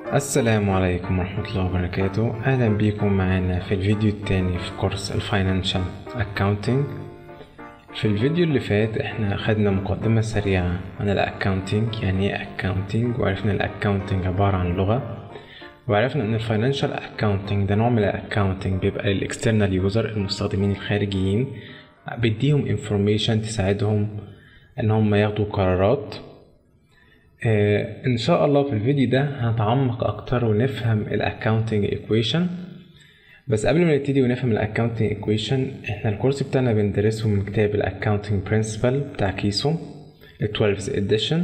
السلام عليكم ورحمة الله وبركاته أهلا بيكم معانا في الفيديو التاني في كورس الفاينانشال اكاونتنج في الفيديو اللي فات احنا خدنا مقدمة سريعة عن الاكاونتنج يعني ايه اكاونتنج وعرفنا الاكاونتنج عبارة عن لغة وعرفنا ان الفاينانشال اكاونتنج ده نوع من الاكاونتنج بيبقى للاكسترنال يوزر المستخدمين الخارجيين بيديهم انفورميشن تساعدهم ان هم ياخدوا قرارات آه، ان شاء الله في الفيديو ده هنتعمق اكتر ونفهم الاكاونتنج ايكويشن بس قبل ما نبتدي ونفهم الاكاونتنج ايكويشن احنا الكورس بتاعنا بندرسه من كتاب الاكاونتنج برنسبل بتاع كيسو ال 12 اديشن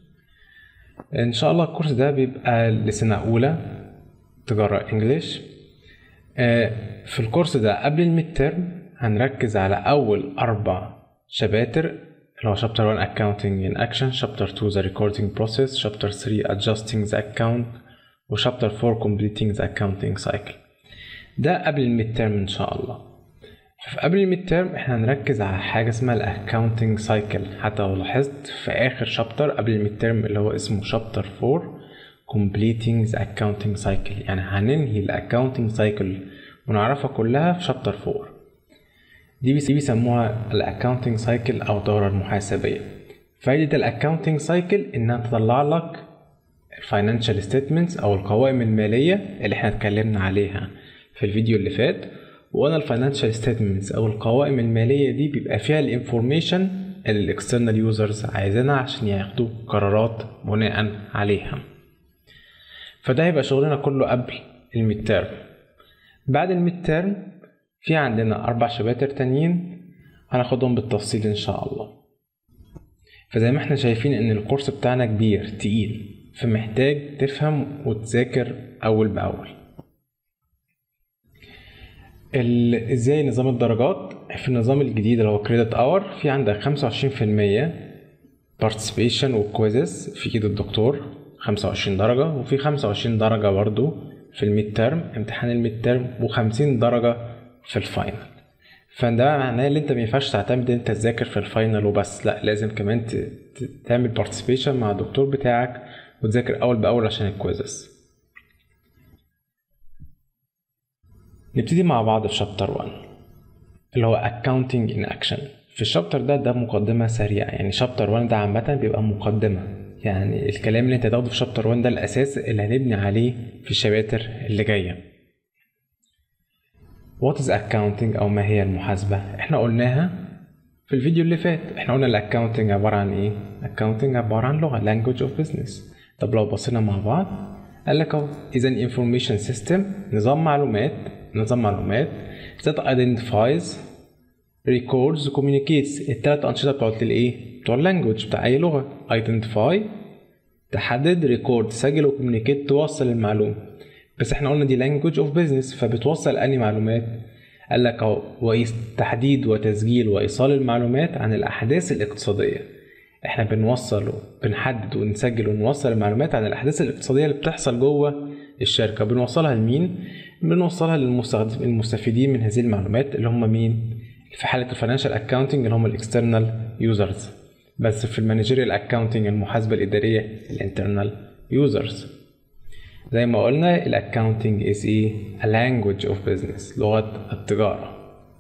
ان شاء الله الكورس ده بيبقى لسنة اولى تجارة انجليش آه، في الكورس ده قبل الميد ترم هنركز على اول اربع شباتر اللي هو شابتر 1 accounting in action شابتر 2 the recording process شابتر 3 adjusting the account وشابتر 4 completing the accounting cycle ده قبل الميد ترم ان شاء الله ففي قبل الميد ترم احنا هنركز على حاجه اسمها الاكاونتنج سايكل حتى لو لاحظت في اخر شابتر قبل الميد ترم اللي هو اسمه شابتر 4 completing the accounting cycle يعني هننهي الاكاونتنج سايكل ونعرفها كلها في شابتر 4 دي بيس- دي بيسموها الاكاونتنج سايكل او الدوره المحاسبيه فايده الاكاونتنج سايكل انها تطلع لك الفاينانشال ستيتمنتس او القوائم الماليه اللي احنا اتكلمنا عليها في الفيديو اللي فات وانا الفاينانشال ستيتمنتس او القوائم الماليه دي بيبقى فيها الانفورميشن اللي الاكسترنال يوزرز عايزينها عشان ياخدوا قرارات بناء عليها فده هيبقى شغلنا كله قبل الميد تيرم بعد الميد تيرم في عندنا أربع شباتر تانيين هناخدهم بالتفصيل إن شاء الله فزي ما احنا شايفين إن الكورس بتاعنا كبير تقيل فمحتاج تفهم وتذاكر أول بأول ال- ازاي نظام الدرجات في النظام الجديد اللي هو كريدت اور في عندك 25% participation وكويزز في ايد الدكتور 25 درجة وفي 25 درجة برضو في الميد ترم امتحان الميد ترم و50 درجة في الفاينل فده معناه ان انت ما ينفعش تعتمد ان انت تذاكر في الفاينل وبس لا لازم كمان ت- ت- تعمل بارتيسيبيشن مع الدكتور بتاعك وتذاكر اول باول عشان الكويزز نبتدي مع بعض في شابتر 1 اللي هو accounting in action في الشابتر ده ده مقدمة سريعة يعني شابتر 1 ده عامة بيبقى مقدمة يعني الكلام اللي انت تاخده في شابتر 1 ده الأساس اللي هنبني عليه في الشباتر اللي جاية What is accounting أو ما هي المحاسبة؟ احنا قلناها في الفيديو اللي فات احنا قلنا الاكاونتنج عبارة عن ايه؟ accounting عبارة عن لغة language of business طب لو بصينا مع بعض قال لك اهو إذا information system نظام معلومات نظام معلومات that identifies records communicates التلات أنشطة بتوعت الإيه؟ بتوع اللانجوج بتاع أي لغة identify تحدد ريكورد تسجل وكوميونيكيت توصل المعلومة بس احنا قلنا دي language of business فبتوصل أنهي معلومات قال لك اهو وإيس- تحديد وتسجيل وإيصال المعلومات عن الأحداث الاقتصادية احنا بنوصل بنحدد ونسجل ونوصل المعلومات عن الأحداث الاقتصادية اللي بتحصل جوه الشركة بنوصلها لمين؟ بنوصلها للمستخدم المستفيدين من هذه المعلومات اللي هم مين؟ في حالة الفاينانشال اكاونتنج اللي هم الاكسترنال يوزرز بس في المانجيريال اكاونتنج المحاسبة الإدارية الانترنال يوزرز زي ما قلنا الاكاونتنج is ايه a language of business لغة التجارة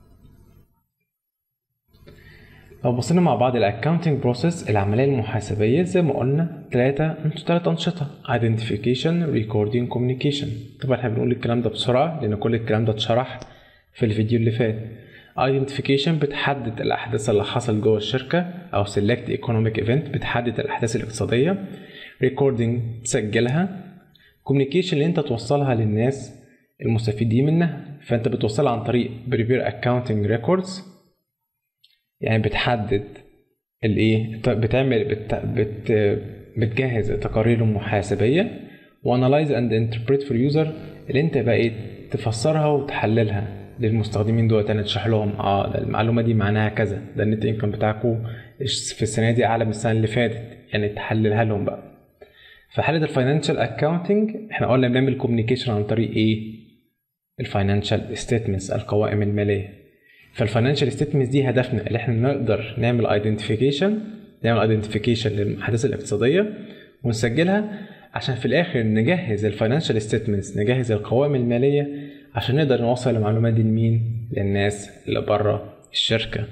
لو بصينا مع بعض الاكاونتنج بروسيس العملية المحاسبية زي ما قلنا ثلاثة ثلاث أنشطة identification recording communication طبعا احنا بنقول الكلام ده بسرعة لأن كل الكلام ده اتشرح في الفيديو اللي فات identification بتحدد الأحداث اللي حصل جوه الشركة أو select economic event بتحدد الأحداث الاقتصادية recording تسجلها communication اللي انت توصلها للناس المستفيدين منها فانت بتوصلها عن طريق prepare accounting records يعني بتحدد الايه ت- بتعمل بت بت بتجهز التقارير المحاسبيه وانالايز اند انتربريت فور يوزر اللي انت بقى ايه تفسرها وتحللها للمستخدمين دول تاني تشرح لهم اه ده المعلومه دي معناها كذا ده النت انكم بتاعكم في السنه دي اعلى من السنه اللي فاتت يعني تحللها لهم بقى في حاله الفاينانشال اكاونتنج احنا قلنا بنعمل كوميونيكيشن عن طريق ايه الفاينانشال ستيتمنتس القوائم الماليه فالفاينانشال ستيتمنتس دي هدفنا اللي احنا نقدر نعمل ايدنتيفيكيشن نعمل ايدنتيفيكيشن للاحداث الاقتصاديه ونسجلها عشان في الاخر نجهز الفاينانشال ستيتمنتس نجهز القوائم الماليه عشان نقدر نوصل المعلومات دي لمين للناس اللي بره الشركه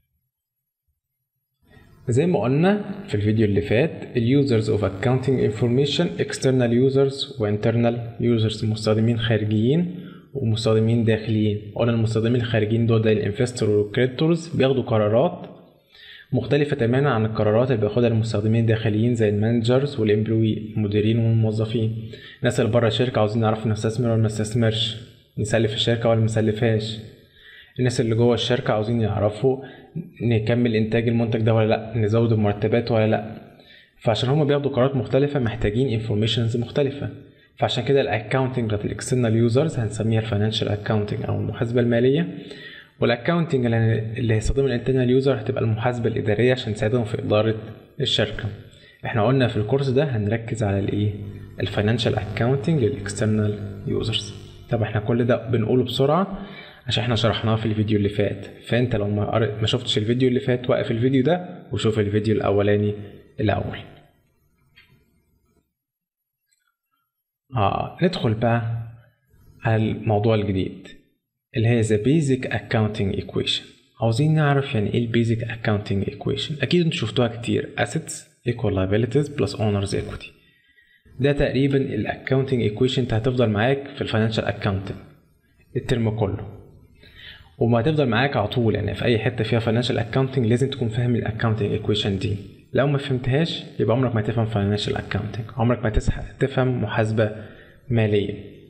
زي ما قلنا في الفيديو اللي فات اليوزرز اوف accounting انفورميشن external يوزرز وانترنال يوزرز مستخدمين خارجيين ومستخدمين داخليين قلنا المستخدمين الخارجيين دول زي الانفستور والكريدتورز بياخدوا قرارات مختلفة تماما عن القرارات اللي بياخدها المستخدمين الداخليين زي المانجرز والامبلوي المديرين والموظفين الناس اللي بره الشركة عاوزين يعرفوا نستثمر ولا ما نستثمرش نسلف الشركة ولا ما نسلفهاش الناس اللي جوه الشركة عاوزين يعرفوا نكمل انتاج المنتج ده ولا لا نزود المرتبات ولا لا فعشان هما بياخدوا قرارات مختلفة محتاجين انفورميشنز مختلفة فعشان كده الاكونتنج بتاعت الاكسترنال يوزرز هنسميها الفاينانشال اكونتنج او المحاسبة المالية والاكونتنج اللي هيستخدمها الانترنال يوزر هتبقى المحاسبة الإدارية عشان تساعدهم في إدارة الشركة احنا قلنا في الكورس ده هنركز على الايه الفاينانشال اكونتنج للاكسترنال يوزرز طب احنا كل ده بنقوله بسرعة عشان احنا شرحناه في الفيديو اللي فات فانت لو ما, قرأ- ما شفتش الفيديو اللي فات وقف الفيديو ده وشوف الفيديو الاولاني الاول اه ندخل بقى على الموضوع الجديد اللي هي the basic accounting equation عاوزين نعرف يعني ايه ال basic accounting equation اكيد انتوا شفتوها كتير assets equal liabilities plus owners equity ده تقريبا ال accounting equation انت هتفضل معاك في الفاينانشال accounting الترم كله وما هتفضل معاك على طول يعني في اي حته فيها فاينانشال اكاونتنج لازم تكون فاهم الاكاونتنج ايكويشن دي لو ما فهمتهاش يبقى عمرك ما تفهم فاينانشال اكاونتنج عمرك ما تسح- تفهم محاسبه ماليه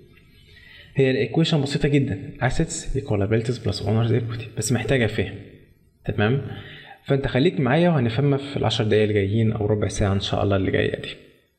هي الايكويشن بسيطه جدا assets equal liabilities plus owners equity بس محتاجه فهم تمام فانت خليك معايا وهنفهمها في العشر دقايق اللي جايين او ربع ساعه ان شاء الله اللي جايه دي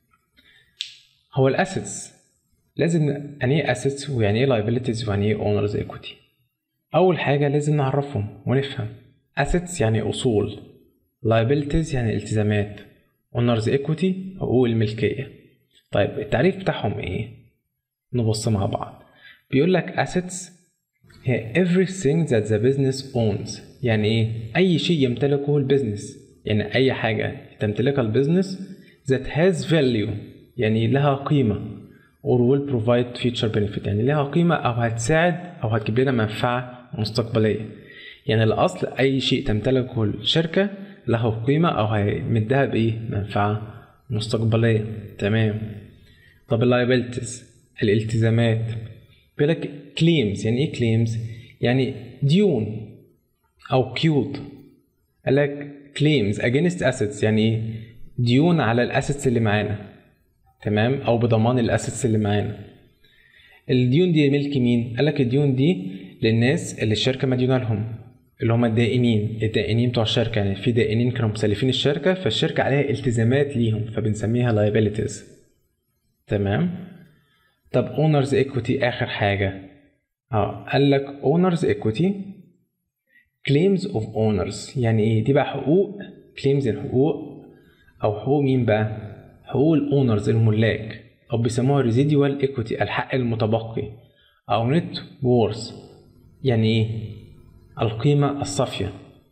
هو الاسيتس لازم يعني ايه assets ويعني ايه liabilities ويعني ايه owners equity أول حاجة لازم نعرفهم ونفهم assets يعني أصول liabilities يعني التزامات owners equity حقوق الملكية طيب التعريف بتاعهم إيه؟ نبص مع بعض بيقول لك assets هي everything that the business owns يعني إيه؟ أي شيء يمتلكه البيزنس يعني أي حاجة تمتلكها البيزنس that has value يعني لها قيمة or will provide future benefit يعني لها قيمة أو هتساعد أو هتجيب لنا منفعة مستقبلية يعني الأصل أي شيء تمتلكه الشركة له قيمة أو هيمدها بإيه منفعة مستقبلية تمام طب اللايبيلتيز الالتزامات بيقول لك claims يعني إيه claims يعني ديون أو قيود قال لك claims against assets يعني إيه ديون على الاسيتس اللي معانا تمام او بضمان الاسيتس اللي معانا الديون دي ملك مين قال لك الديون دي للناس اللي الشركه مديونه لهم اللي هم الدائنين الدائنين بتوع الشركه يعني في دائنين كانوا مسلفين الشركه فالشركه عليها التزامات ليهم فبنسميها liabilities تمام طب owners equity اخر حاجه اه قال لك owners equity claims of owners يعني ايه دي بقى حقوق claims الحقوق او حقوق مين بقى حقوق الاونرز الملاك او بيسموها residual equity الحق المتبقي او net worth يعني ايه القيمة الصافية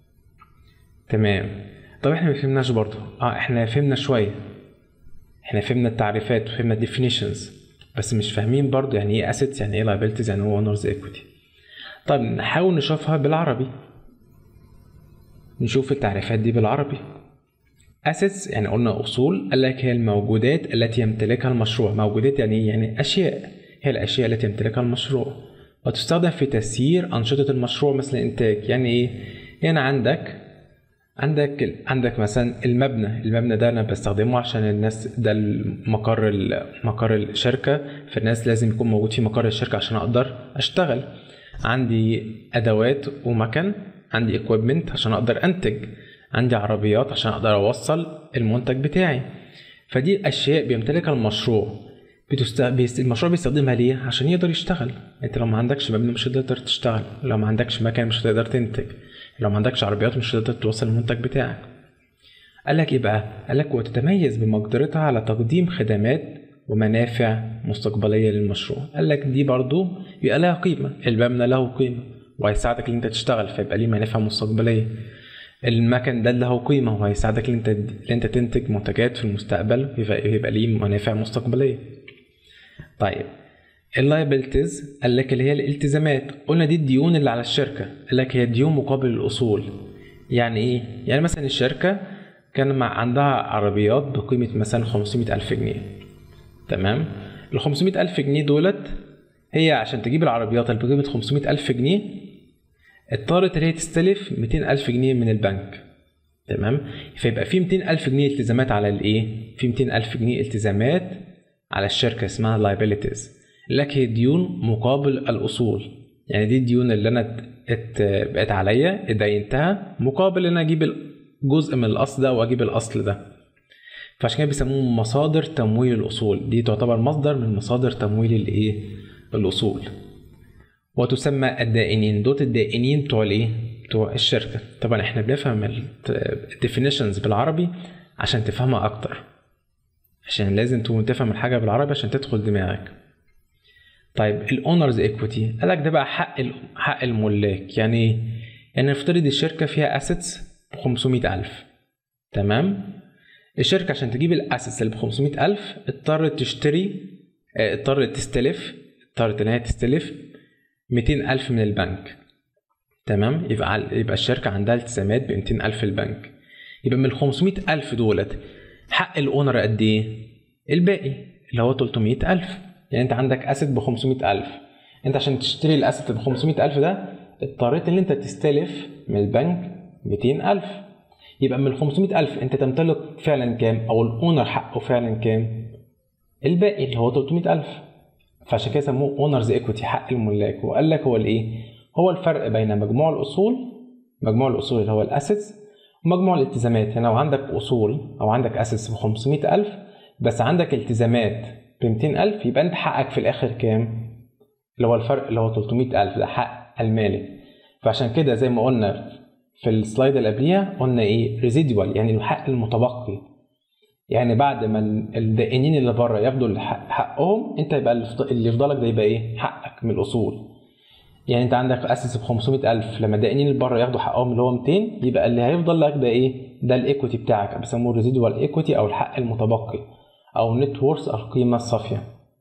تمام طب احنا ما فهمناش برضه اه احنا فهمنا شوية احنا فهمنا التعريفات وفهمنا definitions بس مش فاهمين برضه يعني ايه assets يعني ايه liabilities يعني ايه owners equity طب نحاول نشوفها بالعربي نشوف التعريفات دي بالعربي assets يعني قلنا أصول قال لك هي الموجودات التي يمتلكها المشروع موجودات يعني إيه؟ يعني أشياء هي الأشياء التي يمتلكها المشروع وتستخدم في تسيير أنشطة المشروع مثل الإنتاج يعني إيه؟ يعني عندك عندك عندك مثلا المبنى المبنى ده انا بستخدمه عشان الناس ده المقر مقر الشركه فالناس لازم يكون موجود في مقر الشركه عشان اقدر اشتغل عندي ادوات ومكن عندي equipment عشان اقدر انتج عندي عربيات عشان اقدر اوصل المنتج بتاعي فدي اشياء بيمتلكها المشروع بتست... بيست... المشروع بيستخدمها ليه عشان يقدر يشتغل انت لو ما عندكش مبنى مش هتقدر تشتغل لو ما عندكش مكان مش هتقدر تنتج لو ما عندكش عربيات مش هتقدر توصل المنتج بتاعك قال لك ايه بقى قال لك وتتميز بمقدرتها على تقديم خدمات ومنافع مستقبليه للمشروع قال لك دي برضو يبقى لها قيمه المبنى له قيمه وهيساعدك ان انت تشتغل فيبقى ليه منافع مستقبليه المكن ده اللي هو قيمه وهيساعدك ان انت ان انت تنتج منتجات في المستقبل يبقى يبقى ليه منافع مستقبليه طيب اللايبيلتيز قال لك اللي هي الالتزامات قلنا دي الديون اللي على الشركه قال لك هي ديون مقابل الاصول يعني ايه يعني مثلا الشركه كان مع عندها عربيات بقيمه مثلا 500 الف جنيه تمام ال 500 الف جنيه دولت هي عشان تجيب العربيات اللي بقيمه 500 الف جنيه اضطرت ان هي تستلف 200 الف جنيه من البنك تمام فيبقى في 200 الف جنيه التزامات على الايه في 200 الف جنيه التزامات على الشركه اسمها liabilities لك هي ديون مقابل الاصول يعني دي الديون اللي انا ات بقت عليا اتدينتها مقابل ان انا اجيب جزء من الاصل ده واجيب الاصل ده فعشان كده بيسموهم مصادر تمويل الاصول دي تعتبر مصدر من مصادر تمويل الايه الاصول وتسمى الدائنين دوت الدائنين بتوع الايه بتوع الشركه طبعا احنا بنفهم الديفينيشنز بالعربي عشان تفهمها اكتر عشان لازم تكون تفهم الحاجه بالعربي عشان تدخل دماغك طيب الاونرز ايكويتي قال لك ده بقى حق حق الملاك يعني ايه يعني نفترض الشركه فيها اسيتس ب 500000 تمام الشركه عشان تجيب الاسيتس اللي ب 500000 اضطرت تشتري اضطرت تستلف اضطرت ان هي تستلف 200000 من البنك تمام يبقى يبقى الشركه عندها التزامات ب 200000 البنك يبقى من ال 500000 دولت حق الاونر قد ايه الباقي اللي هو 300000 يعني انت عندك اسيت ب 500000 انت عشان تشتري الاسيت ب 500000 ده اضطريت ان انت تستلف من البنك 200000 يبقى من ال 500000 انت تمتلك فعلا كام او الاونر حقه فعلا كام الباقي اللي هو 300000 فعشان كده سموه اونرز ايكويتي حق الملاك وقال لك هو الايه هو الفرق بين مجموع الاصول مجموع الاصول اللي هو الاسيتس ومجموع الالتزامات يعني لو عندك اصول او عندك اسيتس ب 500000 بس عندك التزامات ب 200000 يبقى انت حقك في الاخر كام اللي هو الفرق اللي هو 300000 ده حق المالك فعشان كده زي ما قلنا في السلايد اللي قبليها قلنا ايه ريزيدوال يعني الحق المتبقي يعني بعد ما الدائنين اللي بره ياخدوا حقهم انت يبقى اللي يفضلك ده يبقى ايه حقك من الاصول يعني انت عندك اسس ب 500000 لما الدائنين اللي بره ياخدوا حقهم اللي هو 200 يبقى اللي هيفضل لك ده ايه ده الايكويتي بتاعك بيسموه الريزيدوال ايكويتي او الحق المتبقي او نت وورث القيمه الصافيه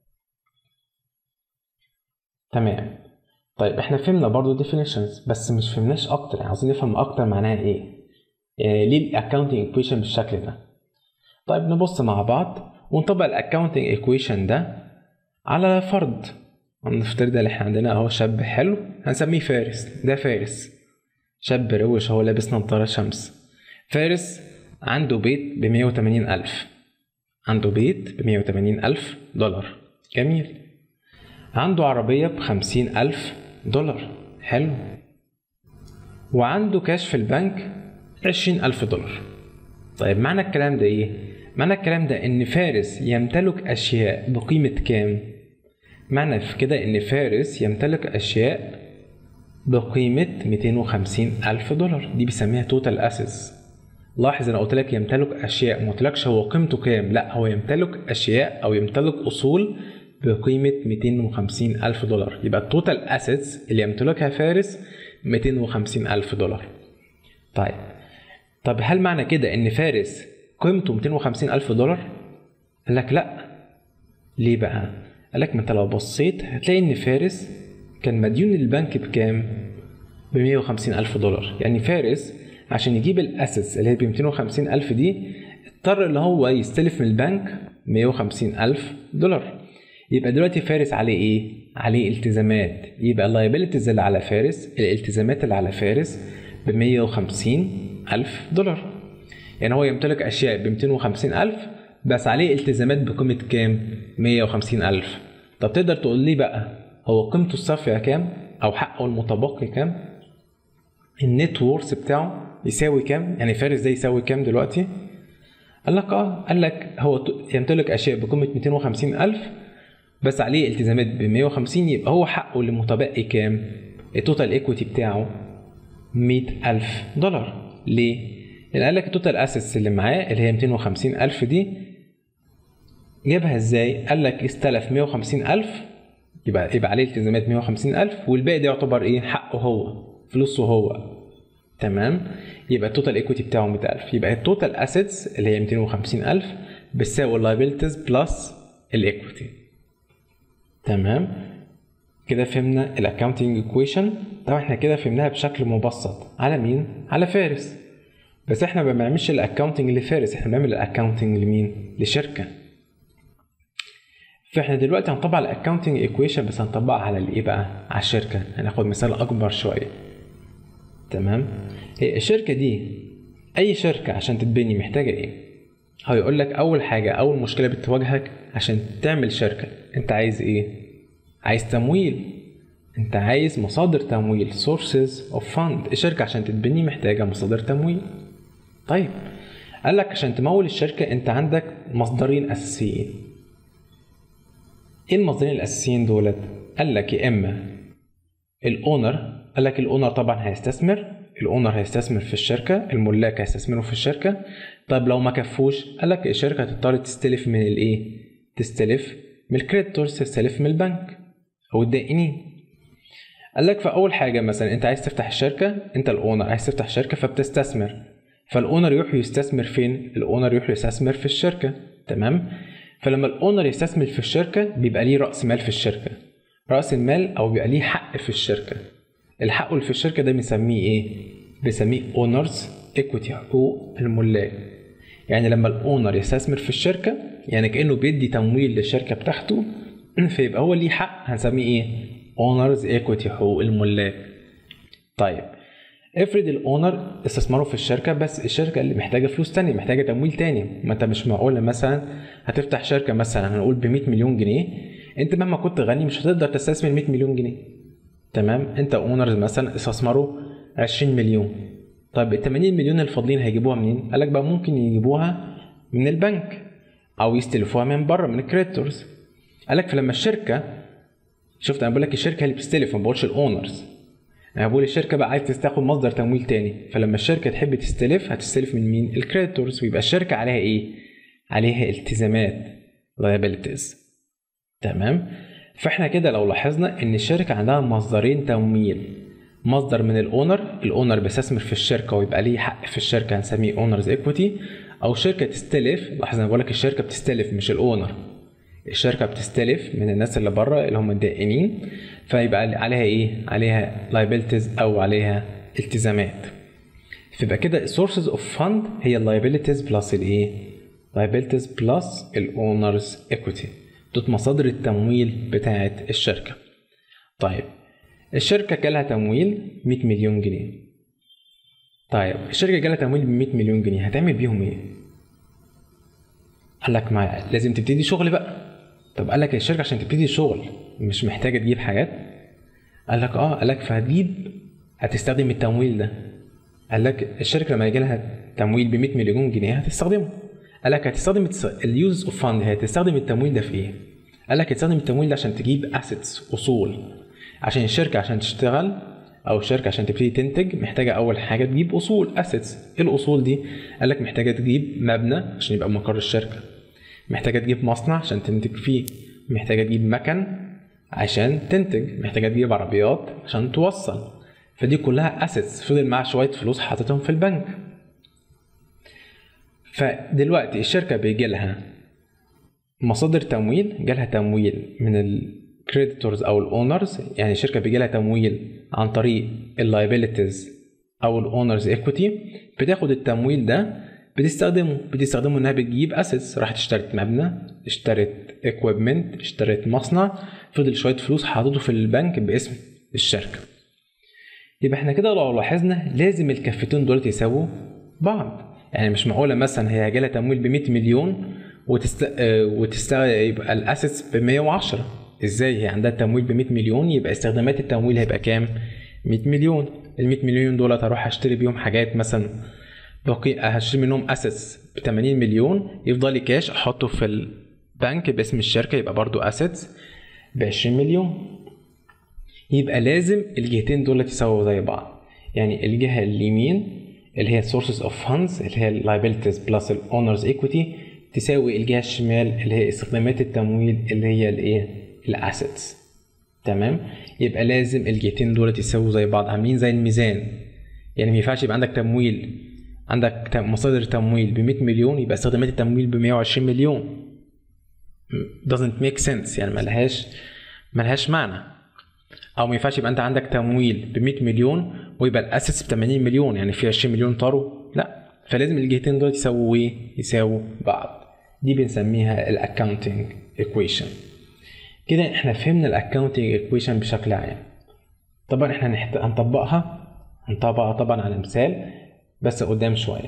تمام طيب احنا فهمنا برضو definitions بس مش فهمناش اكتر يعني عاوزين نفهم اكتر معناها ايه يعني ليه الاكونتنج ايكويشن بالشكل ده طيب نبص مع بعض ونطبق الاكونتنج ايكويشن ده على فرد نفترض ان احنا عندنا اهو شاب حلو هنسميه فارس ده فارس شاب روش اهو لابس نظارة شمس فارس عنده بيت بمية وتمانين ألف عنده بيت بمية وتمانين ألف دولار جميل عنده عربية بخمسين ألف دولار حلو وعنده كاش في البنك عشرين ألف دولار طيب معنى الكلام ده ايه؟ معنى الكلام ده ان فارس يمتلك اشياء بقيمة كام؟ معنى في كده ان فارس يمتلك اشياء بقيمة 250 ألف دولار دي بيسميها توتال اسيس لاحظ انا قلت لك يمتلك اشياء ما قلتلكش هو قيمته كام لا هو يمتلك اشياء او يمتلك اصول بقيمة 250 ألف دولار يبقى التوتال اسيتس اللي يمتلكها فارس 250 ألف دولار طيب طب هل معنى كده ان فارس قيمته 250 ألف دولار قال لك لا ليه بقى قال لك ما انت لو بصيت هتلاقي ان فارس كان مديون للبنك بكام ب 150 ألف دولار يعني فارس عشان يجيب الاسس اللي هي ب 250 ألف دي اضطر ان هو يستلف من البنك 150 ألف دولار يبقى دلوقتي فارس عليه ايه عليه التزامات يبقى اللايبيلتيز اللي على فارس الالتزامات اللي على فارس ب 150 ألف دولار يعني هو يمتلك أشياء ب 250 ألف بس عليه التزامات بقيمة كام؟ 150 ألف طب تقدر تقول لي بقى هو قيمته الصافية كام؟ أو حقه المتبقي كام؟ النت وورث بتاعه يساوي كام؟ يعني فارس ده يساوي كام دلوقتي؟ قال لك اه قال لك هو يمتلك أشياء بقيمة 250 ألف بس عليه التزامات ب 150 يبقى هو حقه المتبقي كام؟ التوتال ايكويتي بتاعه 100 ألف دولار ليه؟ لأن قال لك التوتال اسيتس اللي معاه اللي هي 250 ألف دي جابها ازاي؟ قال لك استلف 150 ألف يبقى يبقى عليه التزامات 150 ألف والباقي ده يعتبر ايه؟ حقه هو فلوسه هو تمام يبقى التوتال ايكويتي بتاعه 100000 يبقى التوتال اسيتس اللي هي 250000 بتساوي اللايبيلتيز بلس الايكويتي تمام كده فهمنا الاكونتنج ايكويشن طبعا احنا كده فهمناها بشكل مبسط على مين على فارس بس احنا ما بنعملش الاكونتنج لفارس احنا بنعمل الاكونتنج لمين لشركه فاحنا دلوقتي هنطبق الاكونتنج ايكويشن بس هنطبقها على الايه بقى على الشركه هناخد مثال اكبر شويه تمام هي الشركه دي اي شركه عشان تتبني محتاجه ايه هيقول لك اول حاجه اول مشكله بتواجهك عشان تعمل شركه انت عايز ايه عايز تمويل انت عايز مصادر تمويل sources of fund الشركه عشان تتبني محتاجه مصادر تمويل طيب قال لك عشان تمول الشركه انت عندك مصدرين اساسيين ايه المصدرين الاساسيين دولت قال لك يا اما الاونر قال لك الاونر طبعا هيستثمر الاونر هيستثمر في الشركه الملاك هيستثمروا في الشركه طيب لو ما كفوش قال لك الشركه هتضطر تستلف من الايه تستلف من الكريدتورز تستلف من البنك او الدائنين قال لك فاول حاجه مثلا انت عايز تفتح الشركه انت الاونر عايز تفتح شركه فبتستثمر فالاونر يروح يستثمر فين الاونر يروح يستثمر في الشركه تمام فلما الاونر يستثمر في الشركه بيبقى ليه راس مال في الشركه راس المال او بيبقى ليه حق في الشركه الحق اللي في الشركه ده بنسميه ايه بنسميه اونرز ايكويتي حقوق الملاك يعني لما الاونر يستثمر في الشركه يعني كانه بيدي تمويل للشركه بتاعته فيبقى هو ليه حق هنسميه ايه اونرز ايكويتي حقوق الملاك طيب افرض الاونر استثمروا في الشركه بس الشركه اللي محتاجه فلوس تانية محتاجه تمويل تاني ما انت مش معقول مثلا هتفتح شركه مثلا هنقول ب 100 مليون جنيه انت مهما كنت غني مش هتقدر تستثمر 100 مليون جنيه تمام انت اونرز مثلا استثمروا 20 مليون طيب ال 80 مليون الفاضلين هيجيبوها منين؟ قال لك بقى ممكن يجيبوها من البنك او يستلفوها من بره من الكريدتورز قال لك فلما الشركه شفت انا بقول لك الشركه اللي بتستلف ما بقولش الاونرز انا بقول الشركه بقى عايز تاخد مصدر تمويل تاني فلما الشركه تحب تستلف هتستلف من مين الكريدتورز ويبقى الشركه عليها ايه عليها التزامات liabilities تمام فاحنا كده لو لاحظنا ان الشركه عندها مصدرين تمويل مصدر من الاونر الاونر بيستثمر في الشركه ويبقى ليه حق في الشركه هنسميه اونرز ايكويتي او شركه تستلف لاحظ انا بقول لك الشركه بتستلف مش الاونر الشركه بتستلف من الناس اللي بره اللي هم الدائنين فيبقى عليها ايه عليها liabilities او عليها التزامات فيبقى كده sources of fund هي liabilities بلس الايه liabilities بلس الاونرز equity دول مصادر التمويل بتاعه الشركه طيب الشركه جالها تمويل 100 مليون جنيه طيب الشركه جالها تمويل ب 100 مليون جنيه هتعمل بيهم ايه قال لك ما لازم تبتدي شغل بقى طب قال لك الشركه عشان تبتدي شغل مش محتاجه تجيب حاجات قال لك اه قال لك فهتجيب هتستخدم التمويل ده قال لك الشركه لما يجي لها تمويل ب 100 مليون جنيه هتستخدمه قال لك هتستخدم اليوز اوف فاند هتستخدم التمويل ده في ايه قال لك هتستخدم التمويل ده عشان تجيب اسيتس اصول عشان الشركه عشان تشتغل او الشركه عشان تبتدي تنتج محتاجه اول حاجه تجيب اصول اسيتس ايه الاصول دي قال لك محتاجه تجيب مبنى عشان يبقى مقر الشركه محتاجه تجيب مصنع عشان تنتج فيه محتاجه تجيب مكن عشان تنتج محتاجه تجيب عربيات عشان توصل فدي كلها اسيتس فضل معاها شويه فلوس حاططهم في البنك فدلوقتي الشركه بيجي لها مصادر تمويل جالها تمويل من الكريديتورز او الاونرز يعني الشركه بيجي لها تمويل عن طريق اللايبيليتيز او الاونرز ايكويتي بتاخد التمويل ده بتستخدمه بتستخدمه انها بتجيب اسيتس راحت اشترت مبنى اشترت اكويبمنت اشترت مصنع فضل شويه فلوس حاططه في البنك باسم الشركه يبقى احنا كده لو لاحظنا لازم الكفتين دول يساووا بعض يعني مش معقوله مثلا هي جالها تمويل ب 100 مليون وتست... اه وتست... يبقى الاسيتس ب 110 ازاي هي عندها تمويل ب 100 مليون يبقى استخدامات التمويل هيبقى كام 100 مليون ال 100 مليون دول هروح اشتري بيهم حاجات مثلا بقي هشتري منهم اسيتس ب 80 مليون يفضل لي كاش احطه في البنك باسم الشركه يبقى برضو اسيتس ب 20 مليون يبقى لازم الجهتين دول يساووا زي بعض يعني الجهه اليمين اللي هي sources of funds اللي هي liabilities plus ال owners equity تساوي الجهه الشمال اللي هي استخدامات التمويل اللي هي الايه الاسيتس تمام يبقى لازم الجهتين دول يساووا زي بعض عاملين زي الميزان يعني ما ينفعش يبقى عندك تمويل عندك مصادر تمويل ب 100 مليون يبقى استخدامات التمويل ب 120 مليون doesn't make sense يعني ملهاش ملهاش معنى او ما ينفعش يبقى انت عندك تمويل ب 100 مليون ويبقى الاسس ب 80 مليون يعني في 20 مليون طاروا لا فلازم الجهتين دول يساووا ايه يساووا بعض دي بنسميها الاكاونتنج ايكويشن كده احنا فهمنا الاكاونتنج ايكويشن بشكل عام طبعا احنا هنحت... هنطبقها هنطبقها طبعا على مثال بس قدام شويه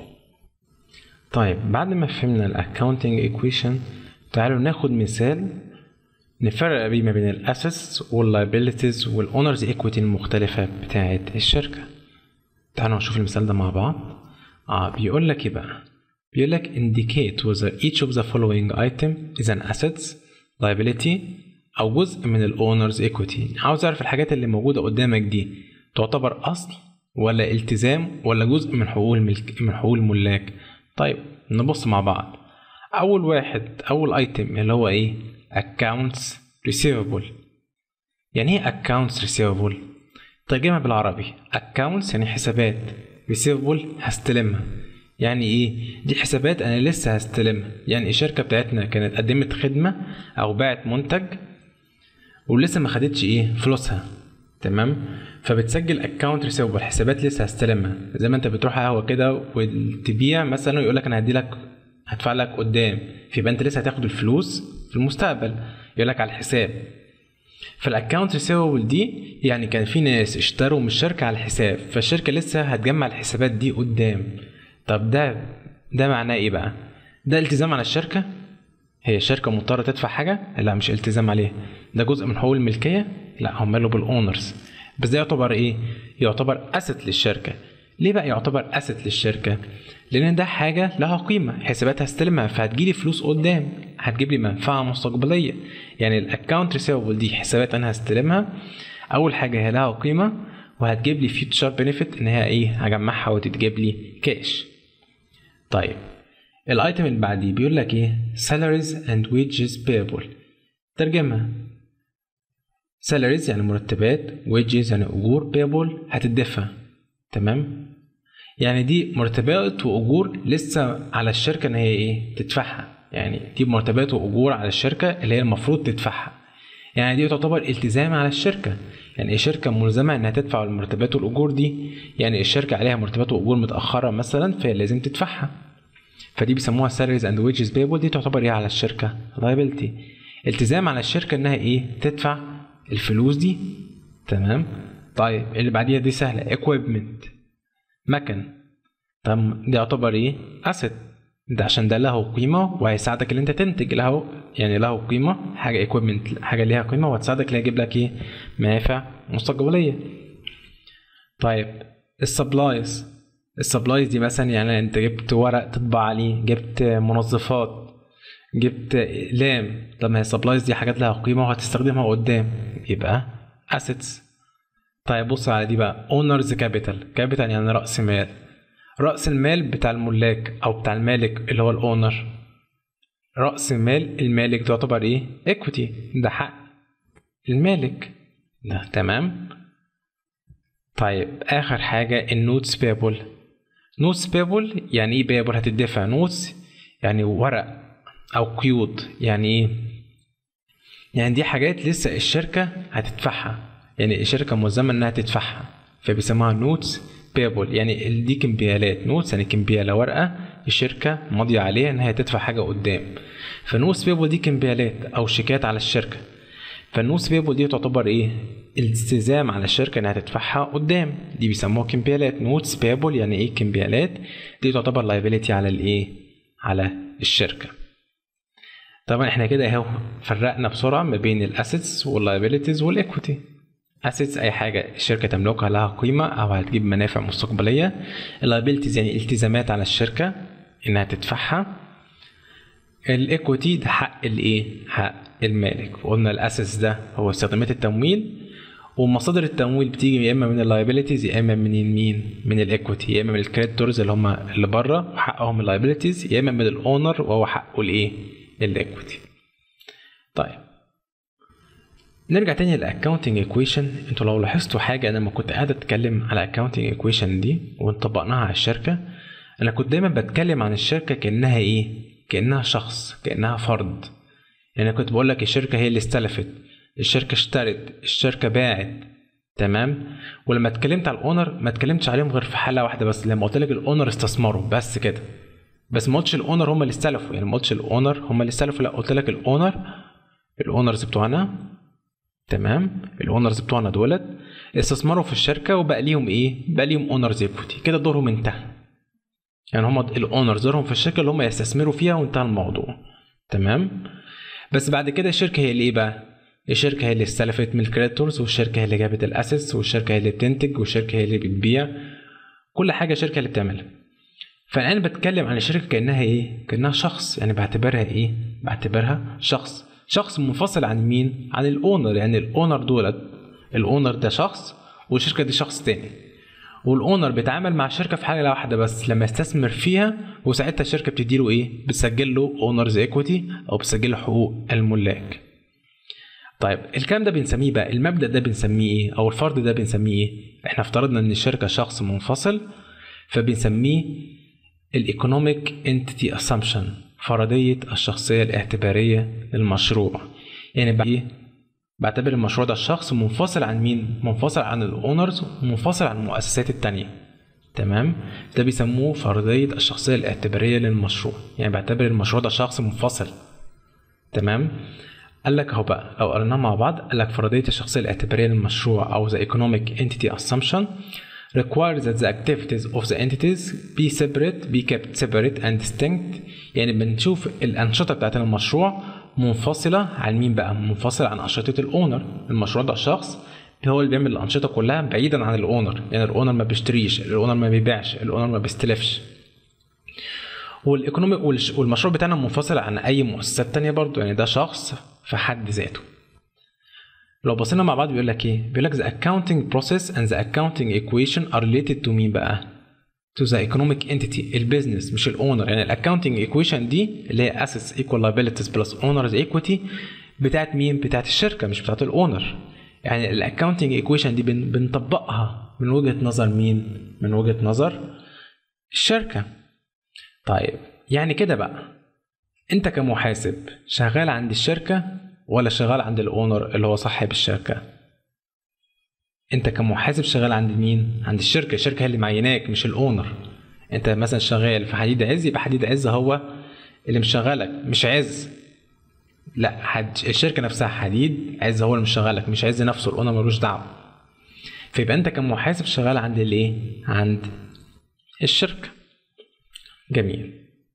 طيب بعد ما فهمنا الاكاونتنج ايكويشن تعالوا ناخد مثال نفرق بيه ما بين الاسيتس واللايبيليتيز والاونرز ايكويتي المختلفه بتاعه الشركه تعالوا نشوف المثال ده مع بعض اه بيقول لك ايه بقى بيقول لك indicate whether each of the following item is an assets liability او جزء من الاونرز ايكويتي عاوز اعرف الحاجات اللي موجوده قدامك دي تعتبر اصل ولا التزام ولا جزء من حقوق الملك من حقوق الملاك طيب نبص مع بعض اول واحد اول ايتم اللي هو ايه accounts receivable يعني ايه accounts receivable ترجمها بالعربي accounts يعني حسابات receivable هستلمها يعني ايه دي حسابات انا لسه هستلمها يعني الشركه بتاعتنا كانت قدمت خدمه او باعت منتج ولسه ما خدتش ايه فلوسها تمام فبتسجل اكونت ريسيفبل حسابات لسه هستلمها زي ما انت بتروح قهوه كده وتبيع مثلا ويقول لك انا هدي لك هدفع لك قدام فيبقى انت لسه هتاخد الفلوس في المستقبل يقول لك على الحساب فالاكونت ريسيفبل دي يعني كان في ناس اشتروا من الشركه على الحساب فالشركه لسه هتجمع الحسابات دي قدام طب ده ده معناه ايه بقى ده التزام على الشركه هي الشركه مضطره تدفع حاجه لا مش التزام عليها ده جزء من حقوق الملكيه لا هم له بالاونرز بس ده يعتبر ايه يعتبر اسيت للشركه ليه بقى يعتبر اسيت للشركه لان ده حاجه لها قيمه حسابات هستلمها فهتجيلي فلوس قدام هتجيب لي منفعه مستقبليه يعني الاكونت ريسيفبل دي حسابات انا هستلمها اول حاجه هي لها قيمه وهتجيب لي فيوتشر بنفيت ان هي ايه هجمعها وتتجيب لي كاش طيب الايتم اللي بعديه بيقول لك ايه salaries and wages payable ترجمها salaries يعني مرتبات wages يعني اجور payable هتدفع تمام يعني دي مرتبات واجور لسه على الشركه ان هي ايه تدفعها يعني دي مرتبات واجور على الشركه اللي هي المفروض تدفعها يعني دي تعتبر التزام على الشركه يعني الشركه ملزمه انها تدفع المرتبات والاجور دي يعني الشركه عليها مرتبات واجور متاخره مثلا فهي لازم تدفعها فدي بيسموها salaries and wages payable دي تعتبر ايه على الشركه liability التزام على الشركه انها ايه تدفع الفلوس دي تمام طيب اللي بعديها دي سهله equipment مكن طب ده يعتبر ايه asset ده عشان ده له قيمة وهيساعدك ان انت تنتج له يعني له قيمة حاجة equipment حاجة ليها قيمة وهتساعدك ان يجيب لك ايه منافع مستقبلية طيب السبلايز السبلايز دي مثلا يعني انت جبت ورق تطبع عليه جبت منظفات جبت اقلام طب ما هي السبلايز دي حاجات لها قيمه وهتستخدمها قدام يبقى assets طيب بص على دي بقى owners capital capital يعني راس مال راس المال بتاع الملاك او بتاع المالك اللي هو الاونر راس مال المالك ده يعتبر ايه equity ده حق المالك ده تمام طيب اخر حاجه النوتس بيبل نوتس بيبل يعني ايه بيبل هتدفع نوتس يعني ورق او قيود يعني ايه يعني دي حاجات لسه الشركه هتدفعها يعني الشركه ملزمه انها تدفعها فبيسموها نوتس بيبل يعني دي كمبيالات نوتس يعني كمبياله ورقه الشركه ماضيه عليها انها تدفع حاجه قدام فنوتس بيبل دي كمبيالات او شيكات على الشركه فالنوتس بيبل دي تعتبر ايه الالتزام على الشركه انها تدفعها قدام دي بيسموها كمبيالات نوتس بيبل يعني ايه كمبيالات دي تعتبر لايبيليتي على الايه على الشركه طبعا احنا كده اهو فرقنا بسرعه ما بين الاسيتس واللايبيليتيز والايكويتي اسيتس اي حاجه الشركه تملكها لها قيمه او هتجيب منافع مستقبليه اللايبيليتيز يعني التزامات على الشركه انها تدفعها الايكويتي ده حق الايه حق المالك وقلنا الاسيتس ده هو استخدامات التمويل ومصادر التمويل بتيجي يا اما من اللايبيليتيز يا اما من مين من الايكويتي يا اما من الكريدتورز اللي هم اللي بره وحقهم اللايبيليتيز يا اما من الاونر وهو حقه الايه الايكويتي طيب نرجع تاني للاكونتنج ايكويشن انتوا لو لاحظتوا حاجه انا لما كنت قاعد اتكلم على الاكونتنج ايكويشن دي ونطبقناها على الشركه انا كنت دايما بتكلم عن الشركه كانها ايه كانها شخص كانها فرد يعني كنت بقول لك الشركه هي اللي استلفت الشركه اشترت الشركه باعت تمام ولما اتكلمت على الاونر ما اتكلمتش عليهم غير في حاله واحده بس لما قلت لك الاونر استثمروا بس كده بس ما قلتش الاونر هم اللي استلفوا يعني ما قلتش الاونر هم اللي استلفوا لا قلت لك الاونر الاونرز بتوعنا تمام الاونرز بتوعنا دولت استثمروا في الشركه وبقى ليهم ايه بقى ليهم اونرز ايكوتي كده دورهم انتهى يعني هم الاونرز دورهم في الشركه اللي هم يستثمروا فيها وانتهى الموضوع تمام بس بعد كده الشركه هي اللي ايه بقى الشركه هي اللي استلفت من الكريدتورز والشركه هي اللي جابت الاسيتس والشركه هي اللي بتنتج والشركه هي اللي بتبيع كل حاجه الشركه اللي بتعملها فانا بتكلم عن الشركه كانها ايه كانها شخص يعني بعتبرها ايه بعتبرها شخص شخص منفصل عن مين عن الاونر يعني الاونر دولت الاونر ده شخص والشركه دي شخص تاني والاونر بيتعامل مع الشركه في حاجه واحده بس لما يستثمر فيها وساعتها الشركه بتديله ايه بتسجل له اونرز ايكويتي او بتسجل له حقوق الملاك طيب الكلام ده بنسميه بقى المبدا ده بنسميه ايه او الفرد ده بنسميه ايه احنا افترضنا ان الشركه شخص منفصل فبنسميه الايكونوميك انتيتي اسامبشن فرضيه الشخصيه الاعتباريه للمشروع يعني بقى ايه بعتبر المشروع ده الشخص منفصل عن مين منفصل عن الاونرز ومنفصل عن المؤسسات التانية تمام ده بيسموه فرضيه الشخصيه الاعتباريه للمشروع يعني بعتبر المشروع ده شخص منفصل تمام قال لك اهو بقى لو قريناها مع بعض قال لك فرضيه الشخصيه الاعتباريه للمشروع او the economic entity assumption requires that the activities of the entities be separate be kept separate and distinct يعني بنشوف الانشطه بتاعت المشروع منفصله عن مين بقى منفصله عن انشطه الاونر المشروع ده شخص هو اللي بيعمل الانشطه كلها بعيدا عن الاونر يعني الاونر ما بيشتريش الاونر ما بيبيعش الاونر ما بيستلفش والايكونومي والمشروع بتاعنا منفصل عن اي مؤسسات تانية برضو يعني ده شخص في حد ذاته لو بصينا مع بعض بيقول لك ايه بيقول لك the accounting process and the accounting equation are related to مين بقى to the economic entity البيزنس مش الاونر يعني الاكونتنج ايكويشن دي اللي هي assets equal liabilities plus owners equity بتاعت مين بتاعت الشركه مش بتاعت الاونر يعني الاكونتنج ايكويشن دي بن بنطبقها من وجهه نظر مين من وجهه نظر الشركه طيب يعني كده بقى انت كمحاسب شغال عند الشركه ولا شغال عند الاونر اللي هو صاحب الشركه انت كمحاسب شغال عند مين عند الشركه الشركه هي اللي معيناك مش الاونر انت مثلا شغال في حديد عز يبقى حديد عز هو اللي مشغلك مش عز لا حد الشركه نفسها حديد عز هو اللي مشغلك مش عز نفسه الاونر ملوش دعوه فيبقى انت كمحاسب شغال عند الايه عند الشركه جميل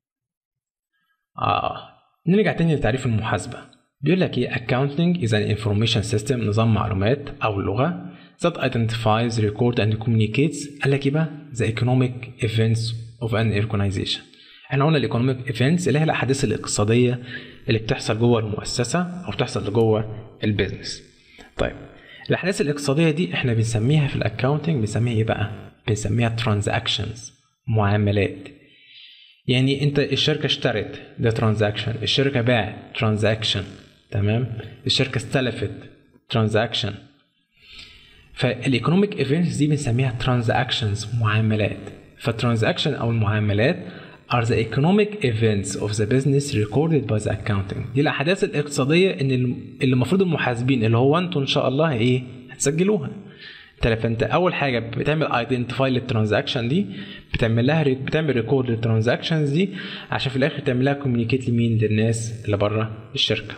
اه نرجع تاني لتعريف المحاسبه بيقول لك ايه accounting is an information system نظام معلومات او لغه that identifies, record and communicates قال لك ايه بقى the economic events of an organization احنا قلنا الايكونوميك ايفنتس اللي هي الاحداث الاقتصاديه اللي بتحصل جوه المؤسسه او بتحصل جوه البيزنس طيب الاحداث الاقتصاديه دي احنا بنسميها في الاكاونتنج بنسميها ايه بقى بنسميها ترانزاكشنز معاملات يعني انت الشركه اشترت ده ترانزاكشن الشركه باعت ترانزاكشن تمام الشركه استلفت ترانزاكشن فالايكونوميك ايفنتس دي بنسميها ترانزاكشنز معاملات فالترانزاكشن او المعاملات are the economic events of the business recorded by the accounting دي الاحداث الاقتصاديه ان اللي المفروض المحاسبين اللي هو انتوا ان شاء الله ايه هتسجلوها فانت اول حاجه بتعمل ايدنتيفاي للترانزاكشن دي بتعمل لها بتعمل ريكورد للترانزاكشنز دي عشان في الاخر تعمل لها كوميونيكيت لمين للناس اللي بره الشركه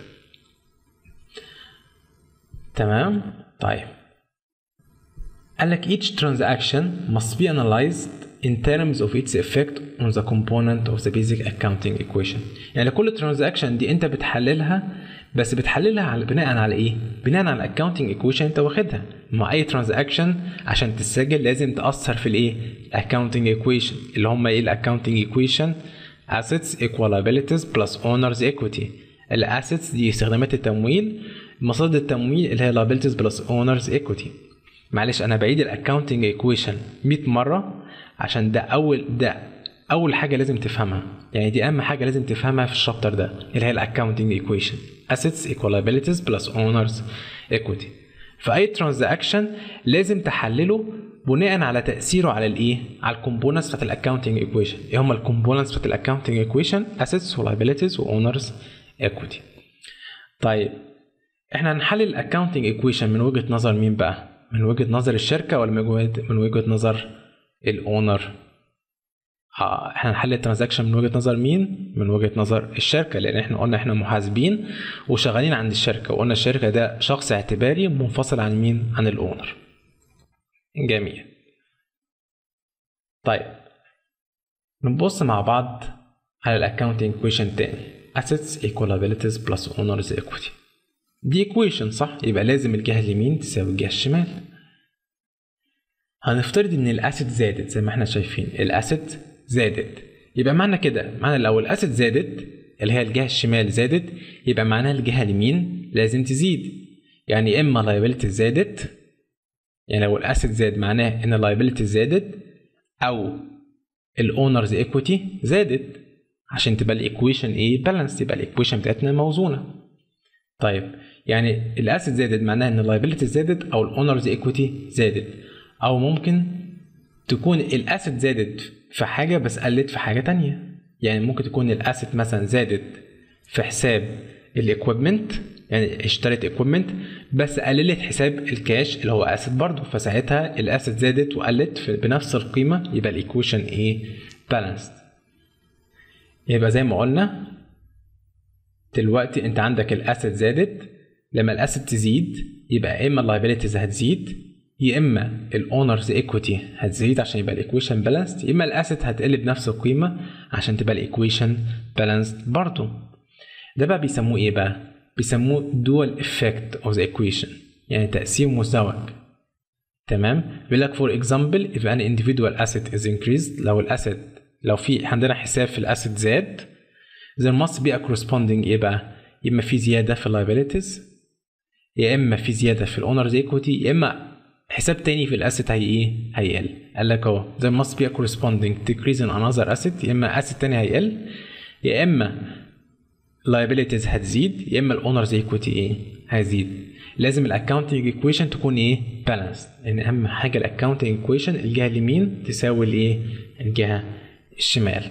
تمام طيب قال لك each transaction must be analyzed in terms of its effect on the component of the basic accounting equation يعني كل ترانزاكشن دي انت بتحللها بس بتحللها على بناء على ايه بناء على الاكونتنج ايكويشن انت واخدها مع اي ترانزاكشن عشان تسجل لازم تاثر في الايه الاكونتنج ايكويشن اللي هم ايه الاكونتنج ايكويشن assets equal liabilities plus owners equity الاسيتس دي استخدامات التمويل مصادر التمويل اللي هي liabilities plus owners equity معلش انا بعيد الاكونتنج ايكويشن 100 مره عشان ده اول ده اول حاجه لازم تفهمها يعني دي اهم حاجه لازم تفهمها في الشابتر ده اللي هي الاكونتنج ايكويشن assets equal liabilities plus owners equity فاي ترانزاكشن لازم تحلله بناء على تاثيره على الايه على الكومبوننتس بتاعت الاكونتنج ايكويشن ايه هم الكومبوننتس بتاعت الاكونتنج ايكويشن assets ولايبيليتيز واونرز equity طيب احنا هنحلل الاكونتنج ايكويشن من وجهه نظر مين بقى من وجهه نظر الشركه ولا من وجهه من وجهه نظر الاونر اه احنا هنحل الترانزاكشن من وجهه نظر مين من وجهه نظر الشركه لان احنا قلنا احنا محاسبين وشغالين عند الشركه وقلنا الشركه ده شخص اعتباري منفصل عن مين عن الاونر جميل طيب نبص مع بعض على الاكونتنج ايكويشن تاني assets equal liabilities plus owners equity دي ايكويشن صح يبقى لازم الجهه اليمين تساوي الجهه الشمال هنفترض ان الاسيت زادت زي ما احنا شايفين الاسيت زادت يبقى معنى كده معنى لو الاسيت زادت اللي هي الجهه الشمال زادت يبقى معناها الجهه اليمين لازم تزيد يعني اما liability زادت يعني لو الاسيت زاد معناه ان اللايبيلتي زادت او الاونرز ايكويتي زادت عشان تبقى الايكويشن ايه بالانس تبقى الايكويشن بتاعتنا موزونه طيب يعني الاسيت زادت معناها ان اللايبيلتي زادت او الاونرز ايكويتي زادت او ممكن تكون الاسيت زادت في حاجه بس قلت في حاجه تانية يعني ممكن تكون الاسيت مثلا زادت في حساب الاكويبمنت يعني اشترت اكويبمنت بس قللت حساب الكاش اللي هو اسيت برضه فساعتها الاسيت زادت وقلت بنفس القيمه يبقى الايكويشن ايه بالانسد يبقى زي ما قلنا دلوقتي انت عندك الاسيت زادت لما الاسيت تزيد يبقى اما اللايبيليتيز هتزيد يا اما الاونرز ايكويتي هتزيد عشان يبقى الايكويشن بالانسد يا اما الاسيت هتقل بنفس القيمه عشان تبقى الايكويشن بالانسد برضه ده بقى بيسموه ايه بقى بيسموه dual effect of the equation يعني تأثير مزدوج تمام بيقول لك for example if an individual asset is increased لو الاسيت لو في عندنا حساب في الاسيت زاد there must be a corresponding ايه بقى يا اما في زياده في liabilities يا اما في زياده في الاونرز ايكويتي يا اما حساب تاني في الاسيت هي ايه هيقل قال لك اهو there must be a corresponding decrease in another asset يا اما اسيت تاني هيقل يا اما liabilities هتزيد يا اما الاونرز ايكويتي ايه هيزيد لازم الاكونتنج ايكويشن تكون ايه بالانس لان اهم حاجه الاكونتنج ايكويشن الجهه اليمين تساوي الايه الجهه الشمال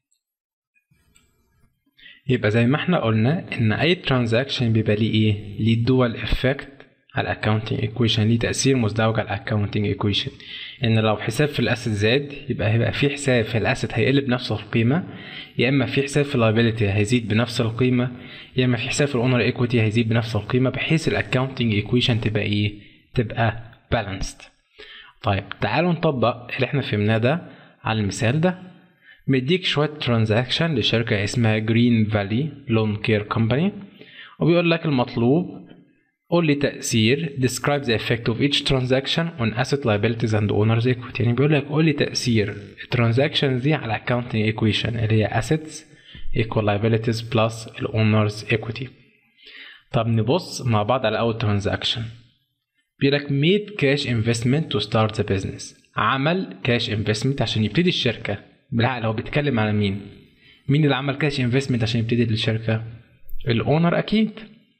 يبقى زي ما احنا قلنا ان اي ترانزاكشن بيبقى ليه ايه ليه دوال افكت على الاكونتنج ايكويشن ليه تاثير مزدوج على الاكونتنج ايكويشن ان لو حساب في الاسيت زاد يبقى هيبقى في حساب في الاسيت هيقل بنفس القيمه يا اما في حساب في اللايبيلتي هيزيد بنفس القيمه يا اما في حساب في الاونر ايكويتي هيزيد بنفس القيمه بحيث الاكونتنج ايكويشن تبقى ايه تبقى بالانسد طيب تعالوا نطبق اللي احنا فهمناه ده على المثال ده مديك شويه ترانزاكشن لشركه اسمها جرين فالي لون كير كومباني وبيقول لك المطلوب قول لي تأثير describe the effect of each transaction on asset liabilities and owners equity يعني بيقول لك قول لي تأثير الترانزاكشن دي على accounting equation اللي هي assets equal liabilities plus owners equity طب نبص مع بعض على أول transaction بيقول لك made cash investment to start the business عمل cash investment عشان يبتدي الشركة بالعقل هو بيتكلم على مين مين اللي عمل كاش انفستمنت عشان يبتدي الشركة الاونر اكيد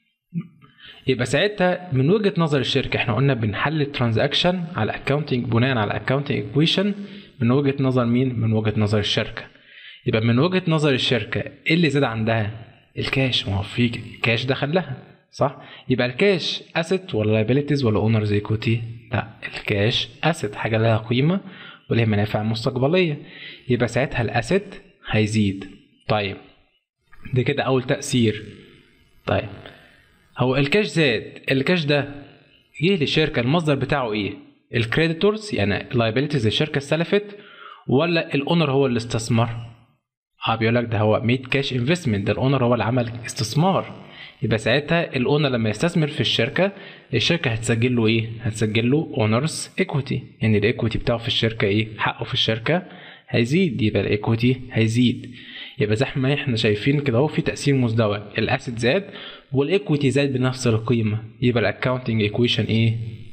يبقى ساعتها من وجهه نظر الشركه احنا قلنا بنحلل الترانزاكشن على اكونتنج بناء على اكونتنج ايكويشن من وجهه نظر مين من وجهه نظر الشركه يبقى من وجهه نظر الشركه ايه اللي زاد عندها الكاش ما هو في كاش دخل لها صح يبقى الكاش اسيت ولا لايبيليتيز ولا اونرز ايكوتي لا الكاش اسيت حاجه لها قيمه ولها منافع مستقبليه يبقى ساعتها الاسيت هيزيد طيب ده كده اول تاثير طيب هو الكاش زاد الكاش ده جه للشركه المصدر بتاعه ايه الكريديتورز يعني لايبيلتيز الشركه استلفت ولا الاونر هو اللي استثمر اه بيقول لك ده هو ميد كاش انفستمنت ده الاونر هو اللي عمل استثمار يبقى ساعتها الاونر لما يستثمر في الشركه الشركه هتسجل له ايه هتسجل له اونرز ايكويتي يعني الايكويتي بتاعه في الشركه ايه حقه في الشركه هيزيد يبقى الايكويتي هيزيد يبقى زي ما احنا شايفين كده اهو في تاثير مزدوج الاسيت زاد والايكويتي زاد بنفس القيمه يبقى الاكونتنج ايكويشن ايه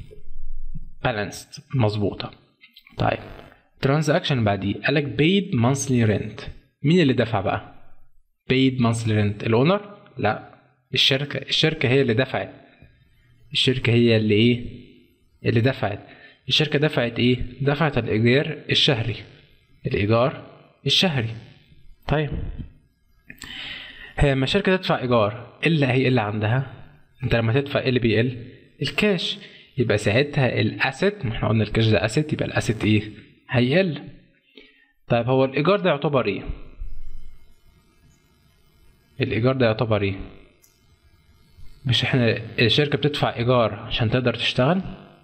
بالانسد مظبوطه طيب ترانزاكشن بعديه قالك بيد مانثلي رينت مين اللي دفع بقى بيد مانثلي رينت الاونر لا الشركه الشركه هي اللي دفعت الشركة هي اللي ايه اللي دفعت الشركة دفعت ايه دفعت الإيجار الشهري الإيجار الشهري طيب هي لما الشركة تدفع إيجار إلا هي اللي عندها أنت لما تدفع إيه اللي بيقل الكاش يبقى ساعتها الأسيت ما احنا قلنا الكاش ده أسيت يبقى الأسيت إيه هيقل طيب هو الإيجار ده يعتبر إيه الإيجار ده يعتبر إيه مش احنا الشركة بتدفع إيجار عشان تقدر تشتغل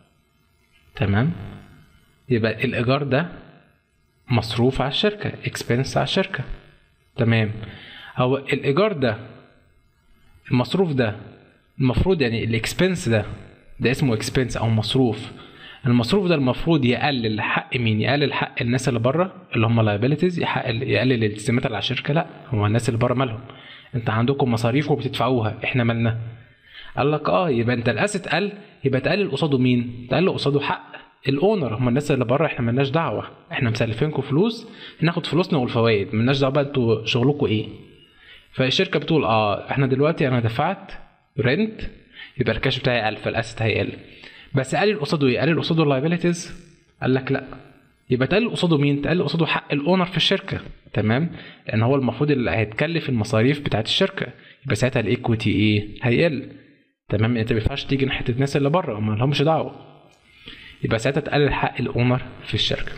تمام يبقى الإيجار ده مصروف على الشركة اكسبنس على الشركة تمام هو الإيجار ده المصروف ده المفروض يعني الاكسبنس ده ده اسمه اكسبنس أو مصروف المصروف ده المفروض يقلل حق مين يقلل حق الناس اللي بره اللي هم liabilities يقلل يقلل الالتزامات على الشركه لا هو الناس اللي بره مالهم انت عندكم مصاريف وبتدفعوها احنا مالنا قال لك اه يبقى انت الاسيت قل يبقى تقلل قصاده مين تقلل قصاده حق الاونر هم الناس اللي بره احنا مالناش دعوه احنا مسلفينكم فلوس ناخد فلوسنا والفوائد مالناش دعوه بقى انتوا شغلكم ايه فالشركه بتقول اه احنا دلوقتي انا دفعت رنت يبقى الكاش بتاعي قل فالاسيت هيقل بس قلل قصاده ايه قلل قصاده اللايبيليتيز قال لك لا يبقى تقلل قصاده مين تقلل قصاده حق الاونر في الشركه تمام لان هو المفروض اللي هيتكلف المصاريف بتاعت الشركه يبقى ساعتها الايكويتي ايه هيقل تمام انت ما ينفعش تيجي ناحيه الناس اللي بره ما لهمش دعوه يبقى ساعتها تقلل حق الاونر في الشركه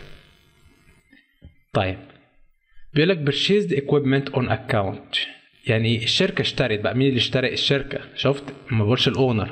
طيب بيقول لك purchased equipment on account يعني الشركه اشترت بقى مين اللي اشترى الشركه شفت ما بقولش الاونر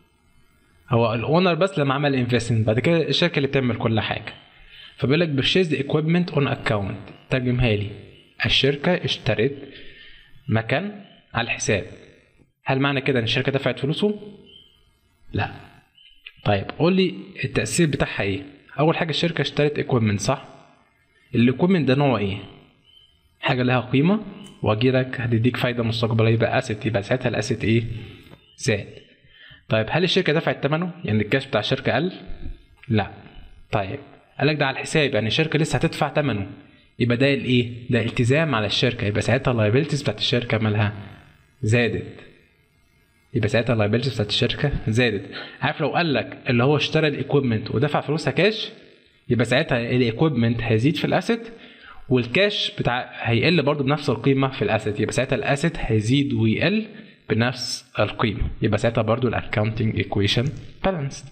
هو الاونر بس لما عمل انفستمنت بعد كده الشركه اللي بتعمل كل حاجه فبيقول لك purchased equipment on account ترجمها لي الشركه اشترت مكان على الحساب هل معنى كده ان الشركه دفعت فلوسه لا طيب قول لي التاثير بتاعها ايه اول حاجه الشركه اشترت equipment صح الايكويبمنت ده نوعه ايه حاجه لها قيمه واجي لك هتديك فايده مستقبليه يبقى اسيت يبقى ساعتها الاسيت ايه زاد طيب هل الشركه دفعت ثمنه يعني الكاش بتاع الشركه قل لا طيب قال لك ده على الحساب يعني الشركه لسه هتدفع ثمنه يبقى ده الايه ده التزام على الشركه يبقى ساعتها اللايبيلتيز بتاعت الشركه مالها زادت يبقى ساعتها اللايبيلتيز بتاعت الشركه زادت عارف لو قال لك اللي هو اشترى الايكويبمنت ودفع فلوسها كاش يبقى ساعتها الايكويبمنت هيزيد في الاسيت والكاش بتاع هيقل برضه بنفس القيمه في الاسيت يبقى ساعتها الاسيت هيزيد ويقل بنفس القيمه يبقى ساعتها برضه الاكونتنج ايكويشن بالانسد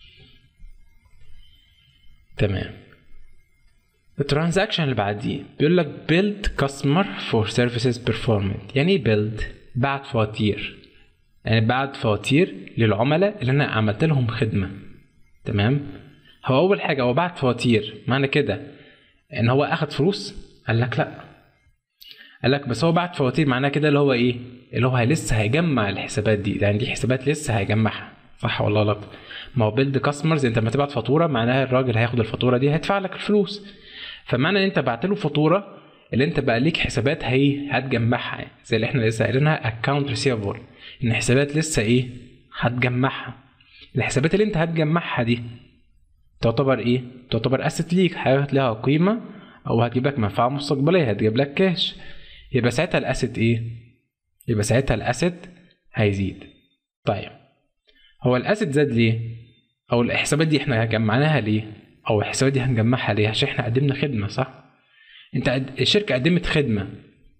تمام الترانزاكشن اللي بعديه بيقول لك build customer for services performed يعني ايه build بعت فواتير يعني بعت فواتير للعملاء اللي انا عملت لهم خدمه تمام هو اول حاجه هو بعت فواتير معنى كده ان هو اخد فلوس قال لك لا قال لك بس هو بعت فواتير معناه كده اللي هو ايه اللي هو لسه هيجمع الحسابات دي يعني دي حسابات لسه هيجمعها صح ولا لا ما هو بيلد كاستمرز انت لما تبعت فاتوره معناها الراجل هياخد الفاتوره دي هيدفع لك الفلوس فمعنى ان انت بعت له فاتوره اللي انت بقى ليك حسابات هي هتجمعها زي اللي احنا لسه قايلينها اكونت ريسيفبل ان حسابات لسه ايه هتجمعها الحسابات اللي انت هتجمعها دي تعتبر ايه تعتبر اسيت ليك حاجه لها قيمه او هتجيب لك منفعه مستقبليه هتجيب لك كاش يبقى ساعتها الاسيت ايه يبقى ساعتها الاسيت هيزيد طيب هو الاسيت زاد ليه او الحسابات دي احنا جمعناها ليه او الحسابات دي هنجمعها ليه عشان احنا قدمنا خدمه صح انت قد... الشركه قدمت خدمه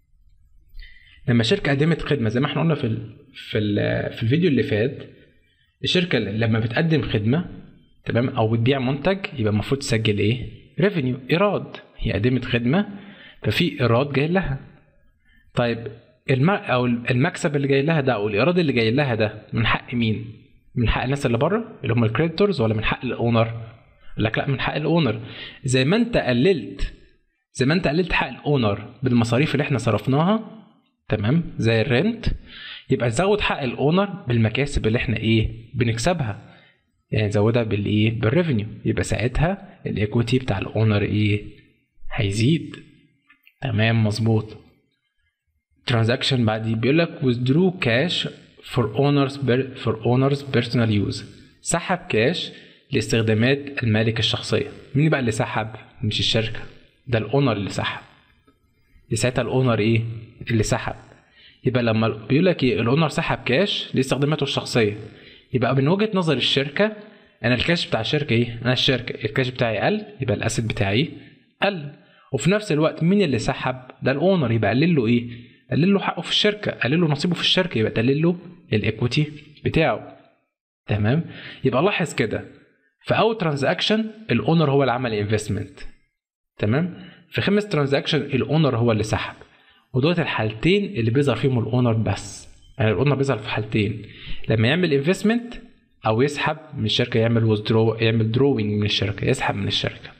لما الشركه قدمت خدمه زي ما احنا قلنا في ال... في ال... في الفيديو اللي فات الشركه لما بتقدم خدمه تمام او بتبيع منتج يبقى المفروض تسجل ايه ريفينيو ايراد هي قدمت خدمه ففي ايراد جاي لها طيب الم... او المكسب اللي جاي لها ده او الايراد اللي جاي لها ده من حق مين من حق الناس اللي بره اللي هم الكريديتورز ولا من حق الاونر قال لك لا من حق الاونر زي ما انت قللت زي ما انت قللت حق الاونر بالمصاريف اللي احنا صرفناها تمام زي الرنت يبقى زود حق الاونر بالمكاسب اللي احنا ايه بنكسبها يعني زودها بالايه بالريفينيو يبقى ساعتها الايكويتي بتاع الاونر ايه هيزيد تمام مظبوط ترانزاكشن بعديه بيقول لك withdraw cash for owners for owners personal use سحب كاش لاستخدامات المالك الشخصية مين بقى اللي سحب مش الشركة ده الاونر اللي سحب ساعتها الاونر ايه اللي سحب يبقى لما بيقول لك ايه الاونر سحب كاش لاستخداماته الشخصية يبقى من وجهه نظر الشركه انا الكاش بتاع الشركه ايه انا الشركه الكاش بتاعي قل يبقى الاسد بتاعي قل وفي نفس الوقت مين اللي سحب ده الاونر يبقى قلل له ايه قلل له حقه في الشركه قلل له نصيبه في الشركه يبقى قلل له الايكويتي بتاعه تمام يبقى لاحظ كده في اول ترانزاكشن الاونر هو اللي عمل انفستمنت تمام في خمس ترانزاكشن الاونر هو اللي سحب ودولت الحالتين اللي بيظهر فيهم الاونر بس يعني الاونر بيظهر في حالتين لما يعمل انفستمنت او يسحب من الشركه يعمل وذرو يعمل دروينج من الشركه يسحب من الشركه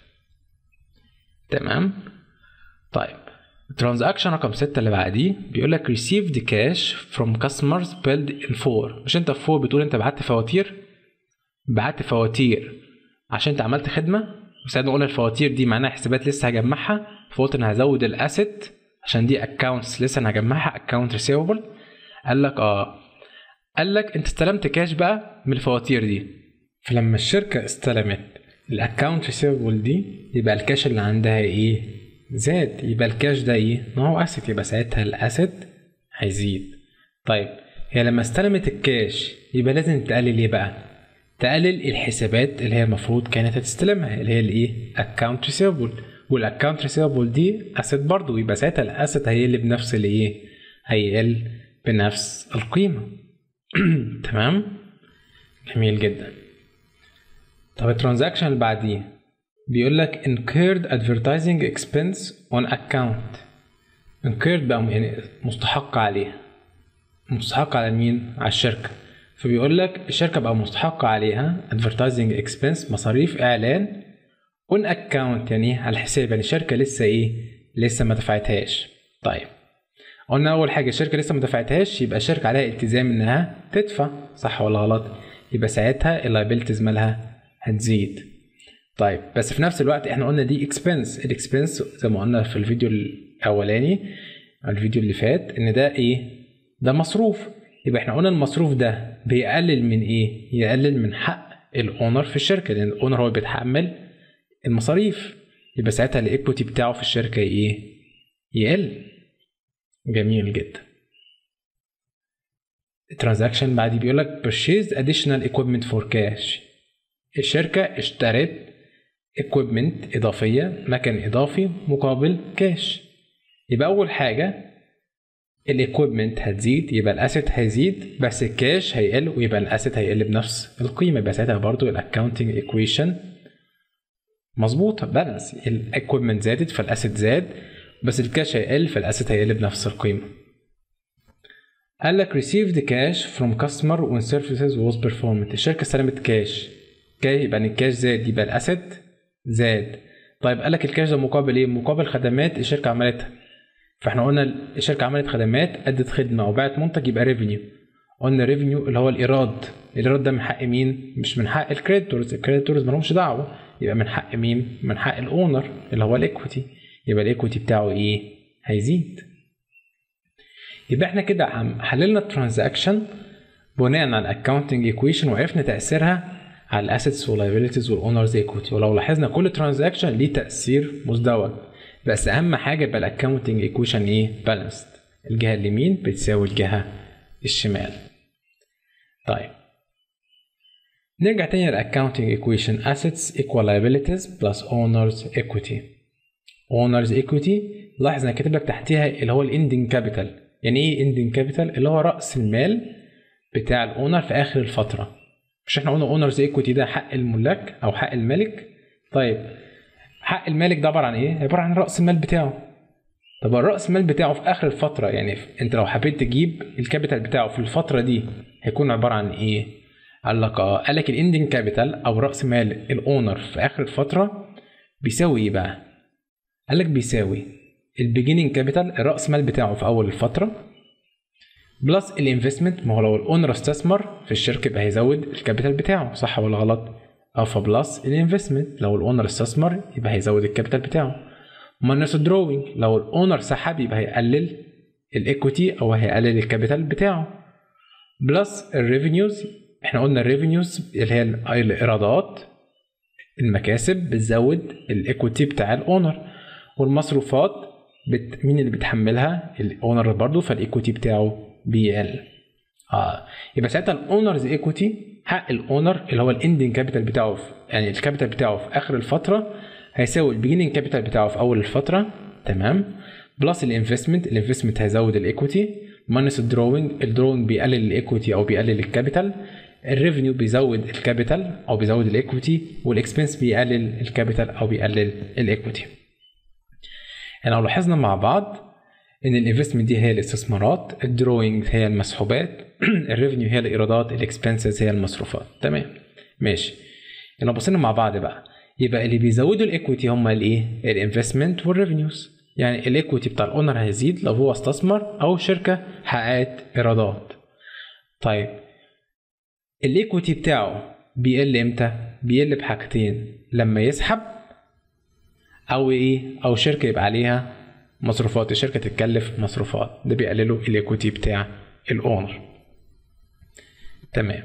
تمام طيب الترانزاكشن رقم 6 اللي بعديه بيقول لك received cash from customers billed in 4 مش انت في 4 بتقول انت بعت فواتير بعت فواتير عشان انت عملت خدمه وساعتها قلنا الفواتير دي معناها حسابات لسه هجمعها فقلت انا هزود الاسيت عشان دي اكونتس لسه انا هجمعها اكونت ريسيفبل قال لك اه قال لك انت استلمت كاش بقى من الفواتير دي فلما الشركه استلمت الاكونت ريسيفبل دي يبقى الكاش اللي عندها ايه زاد يبقى الكاش ده ايه ما هو اسيت يبقى ساعتها الاسيت هيزيد طيب هي لما استلمت الكاش يبقى لازم تقلل ايه بقى تقلل الحسابات اللي هي المفروض كانت هتستلمها اللي هي الايه اكونت ريسيفبل والاكونت ريسيفبل دي اسيت برضه يبقى ساعتها الاسيت هيقل بنفس الايه هيقل بنفس القيمه تمام جميل جدا طب الترانزاكشن اللي بعديه بيقول لك incurred advertising expense on account incurred بقى يعني مستحق عليها مستحق على مين؟ على الشركة فبيقول لك الشركة بقى مستحق عليها advertising expense مصاريف إعلان on account يعني على الحساب يعني الشركة لسه إيه؟ لسه ما دفعتهاش طيب قلنا أول حاجة الشركة لسه ما دفعتهاش يبقى الشركة عليها التزام إنها تدفع صح ولا غلط؟ يبقى ساعتها اللايبيلتيز مالها هتزيد طيب بس في نفس الوقت احنا قلنا دي اكسبنس الاكسبنس زي ما قلنا في الفيديو الاولاني الفيديو اللي فات ان ده ايه ده مصروف يبقى احنا قلنا المصروف ده بيقلل من ايه يقلل من حق الاونر في الشركه لان الاونر هو بيتحمل المصاريف يبقى ساعتها الايكوتي بتاعه في الشركه ايه يقل جميل جدا الترانزاكشن بعد بيقول لك purchase additional equipment for cash الشركة اشترت equipment إضافية مكان إضافي مقابل كاش يبقى أول حاجة الايكويبمنت هتزيد يبقى الاسيت هيزيد بس الكاش هيقل ويبقى الاسيت هيقل بنفس القيمة يبقى ساعتها برضو الاكونتنج ايكويشن مظبوطة بالانس الايكويبمنت زادت فالاسيت زاد بس الكاش هيقل فالاسيت هيقل بنفس القيمة قال لك received cash from customer when services was performed الشركة استلمت كاش كاش يبقى الكاش زاد يبقى الاسيت زاد طيب قال لك الكاش ده مقابل ايه مقابل خدمات الشركه عملتها فاحنا قلنا الشركه عملت خدمات ادت خدمه وباعت منتج يبقى ريفينيو قلنا ريفينيو اللي هو الايراد الايراد ده من حق مين مش من حق الكريديتورز الكريديتورز مالهمش دعوه يبقى من حق مين من حق الاونر اللي هو الايكويتي يبقى الايكويتي بتاعه ايه هيزيد يبقى احنا كده حللنا الترانزاكشن بناء على الاكونتنج ايكويشن وعرفنا تاثيرها على الاسيتس واللايبيلتيز والاونرز ايكويتي ولو لاحظنا كل ترانزاكشن ليه تاثير مزدوج بس اهم حاجه يبقى الاكونتنج ايكويشن ايه بالانسد الجهه اليمين بتساوي الجهه الشمال طيب نرجع تاني للاكونتنج ايكويشن assets equal liabilities plus owners equity owners equity لاحظ انا كاتب لك تحتيها اللي هو الاندنج كابيتال يعني ايه اندنج كابيتال اللي هو راس المال بتاع الاونر في اخر الفتره مش احنا قلنا اونرز ايكويتي ده حق الملاك او حق الملك طيب حق المالك ده عباره عن ايه عباره عن راس المال بتاعه طب الراس المال بتاعه في اخر الفتره يعني انت لو حبيت تجيب الكابيتال بتاعه في الفتره دي هيكون عباره عن ايه قال لك اه قال لك الاندنج كابيتال او راس مال الاونر في اخر الفتره بيساوي ايه بقى قال لك بيساوي البيجيننج كابيتال الراس مال بتاعه في اول الفتره بلس الانفستمنت ما هو لو الاونر استثمر في الشركه يبقى هيزود الكابيتال بتاعه صح ولا غلط؟ او فبلس الانفستمنت لو الاونر استثمر يبقى هيزود الكابيتال بتاعه ماينس الدروينج لو الاونر سحب يبقى هيقلل الايكويتي او هيقلل الكابيتال بتاعه بلس الريفينيوز احنا قلنا الريفينيوز اللي هي الايرادات المكاسب بتزود الايكويتي بتاع الاونر والمصروفات بت... مين اللي بيتحملها الاونر برضه فالايكويتي بتاعه بيقل اه يبقى ساعتها الاونرز ايكويتي حق الاونر اللي هو الاندنج كابيتال بتاعه في يعني الكابيتال بتاعه في اخر الفتره هيساوي البيجننج كابيتال بتاعه في اول الفتره تمام بلس الانفستمنت الانفستمنت هيزود الايكويتي ماينس الدروينج الدروينج بيقلل الايكويتي او بيقلل الكابيتال الريفينيو بيزود الكابيتال او بيزود الايكويتي والاكسبنس بيقلل الكابيتال او بيقلل الايكويتي يعني لو لاحظنا مع بعض ان الانفستمنت دي هي الاستثمارات الدروينج هي المسحوبات الريفينيو هي الايرادات الاكسبنسز هي المصروفات تمام ماشي لو بصينا مع بعض بقى يبقى اللي بيزودوا الايكويتي هم الايه الانفستمنت والريفينيوز يعني الايكويتي بتاع الاونر هيزيد لو هو استثمر او شركه حققت ايرادات طيب الايكويتي بتاعه بيقل امتى بيقل بحاجتين لما يسحب او ايه او شركه يبقى عليها مصروفات الشركه تتكلف مصروفات ده بيقللوا الايكويتي بتاع الاونر تمام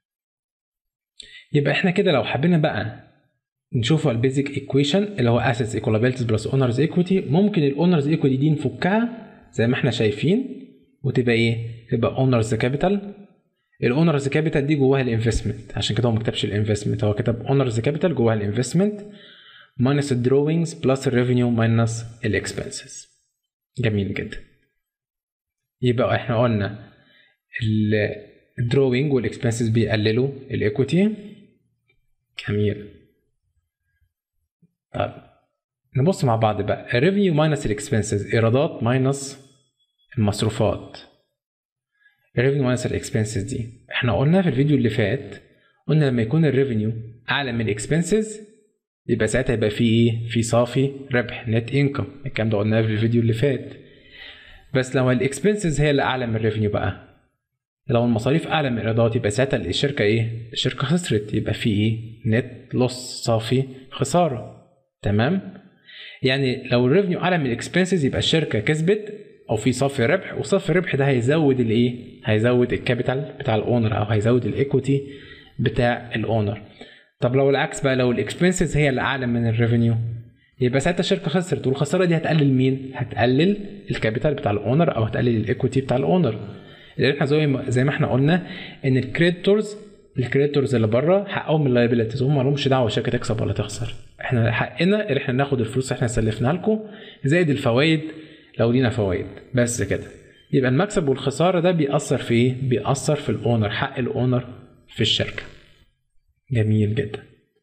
يبقى احنا كده لو حبينا بقى نشوف البيزك ايكويشن اللي هو اسيتس ايكوال ابيلتيز بلس اونرز ايكويتي ممكن الاونرز ايكويتي دي نفكها زي ما احنا شايفين وتبقى ايه تبقى اونرز كابيتال الاونرز كابيتال دي جواها الانفستمنت عشان كده هو ما كتبش الانفستمنت هو كتب اونرز كابيتال جواها الانفستمنت ماينس الدروينجز بلس الريفينيو ماينس الاكسبنسز جميل جدا يبقى احنا قلنا الدروينج والاكسبنسز بيقللوا الايكويتي جميل طيب نبص مع بعض بقى الريفينيو ماينس الاكسبنسز ايرادات ماينس المصروفات الريفينيو ماينس الاكسبنسز دي احنا قلنا في الفيديو اللي فات قلنا لما يكون الريفينيو اعلى من الاكسبنسز يبقى ساعتها يبقى في ايه في صافي ربح نت انكم الكلام ده قلناه في الفيديو اللي فات بس لو الاكسبنسز هي اللي اعلى من الريفينيو بقى لو المصاريف اعلى من الايرادات يبقى ساعتها الشركه ايه الشركه خسرت يبقى في ايه نت لوس صافي خساره تمام يعني لو الريفينيو اعلى من الاكسبنسز يبقى الشركه كسبت او في صافي ربح وصافي الربح ده هيزود الايه هيزود الكابيتال بتاع الاونر او هيزود الايكوتي بتاع الاونر طب لو العكس بقى لو الاكسبنسز هي اللي اعلى من الريفينيو يبقى ساعتها الشركه خسرت والخساره دي هتقلل مين هتقلل الكابيتال بتاع الاونر او هتقلل الايكوتي بتاع الاونر لان احنا زي ما زي ما احنا قلنا ان الكريدتورز الكريدتورز اللي بره حقهم من اللايبيلتيز هم مالهمش دعوه الشركه تكسب ولا تخسر احنا حقنا ان احنا ناخد الفلوس احنا سلفناها لكم زائد الفوائد لو لينا فوائد بس كده يبقى المكسب والخساره ده بيأثر في ايه بيأثر في الاونر حق الاونر في الشركه جميل جدا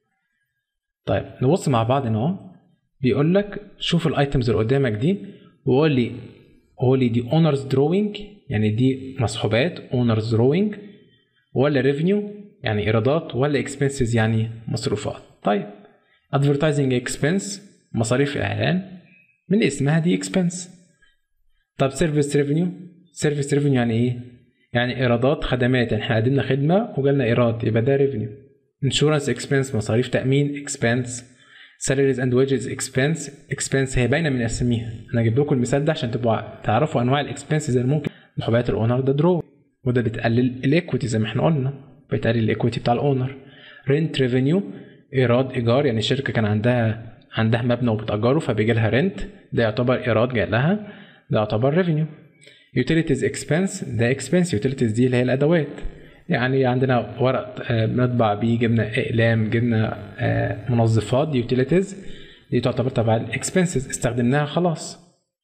طيب نبص مع بعض هنا اهو بيقول لك شوف الايتمز اللي قدامك دي وقول لي قول لي دي اونرز دروينج يعني دي مسحوبات اونرز دروينج ولا ريفينيو يعني ايرادات ولا اكسبنسز يعني مصروفات طيب ادفرتايزنج اكسبنس مصاريف اعلان من اسمها دي اكسبنس طب سيرفيس ريفينيو سيرفيس ريفينيو يعني ايه يعني ايرادات خدمات يعني احنا قدمنا خدمه وجالنا ايراد يبقى ده ريفينيو انشورنس اكسبنس مصاريف تامين اكسبنس سالاريز اند ويجز اكسبنس اكسبنس هي باينه من اساميها انا اجيب لكم المثال ده عشان تبقوا تعرفوا انواع الاكسبنسز اللي ممكن محبات الاونر ده درو وده بتقلل الايكويتي زي ما احنا قلنا بتقلل الايكويتي بتاع الاونر رينت ريفينيو ايراد ايجار يعني الشركه كان عندها عندها مبنى وبتأجره فبيجي لها رنت ده يعتبر ايراد جاي لها ده يعتبر ريفينيو يوتيليتيز اكسبنس ده اكسبنس يوتيليتيز دي اللي هي الادوات يعني عندنا ورق بنطبع بيه جبنا اقلام جبنا منظفات دي يوتيليتيز دي تعتبر تبع الاكسبنسز استخدمناها خلاص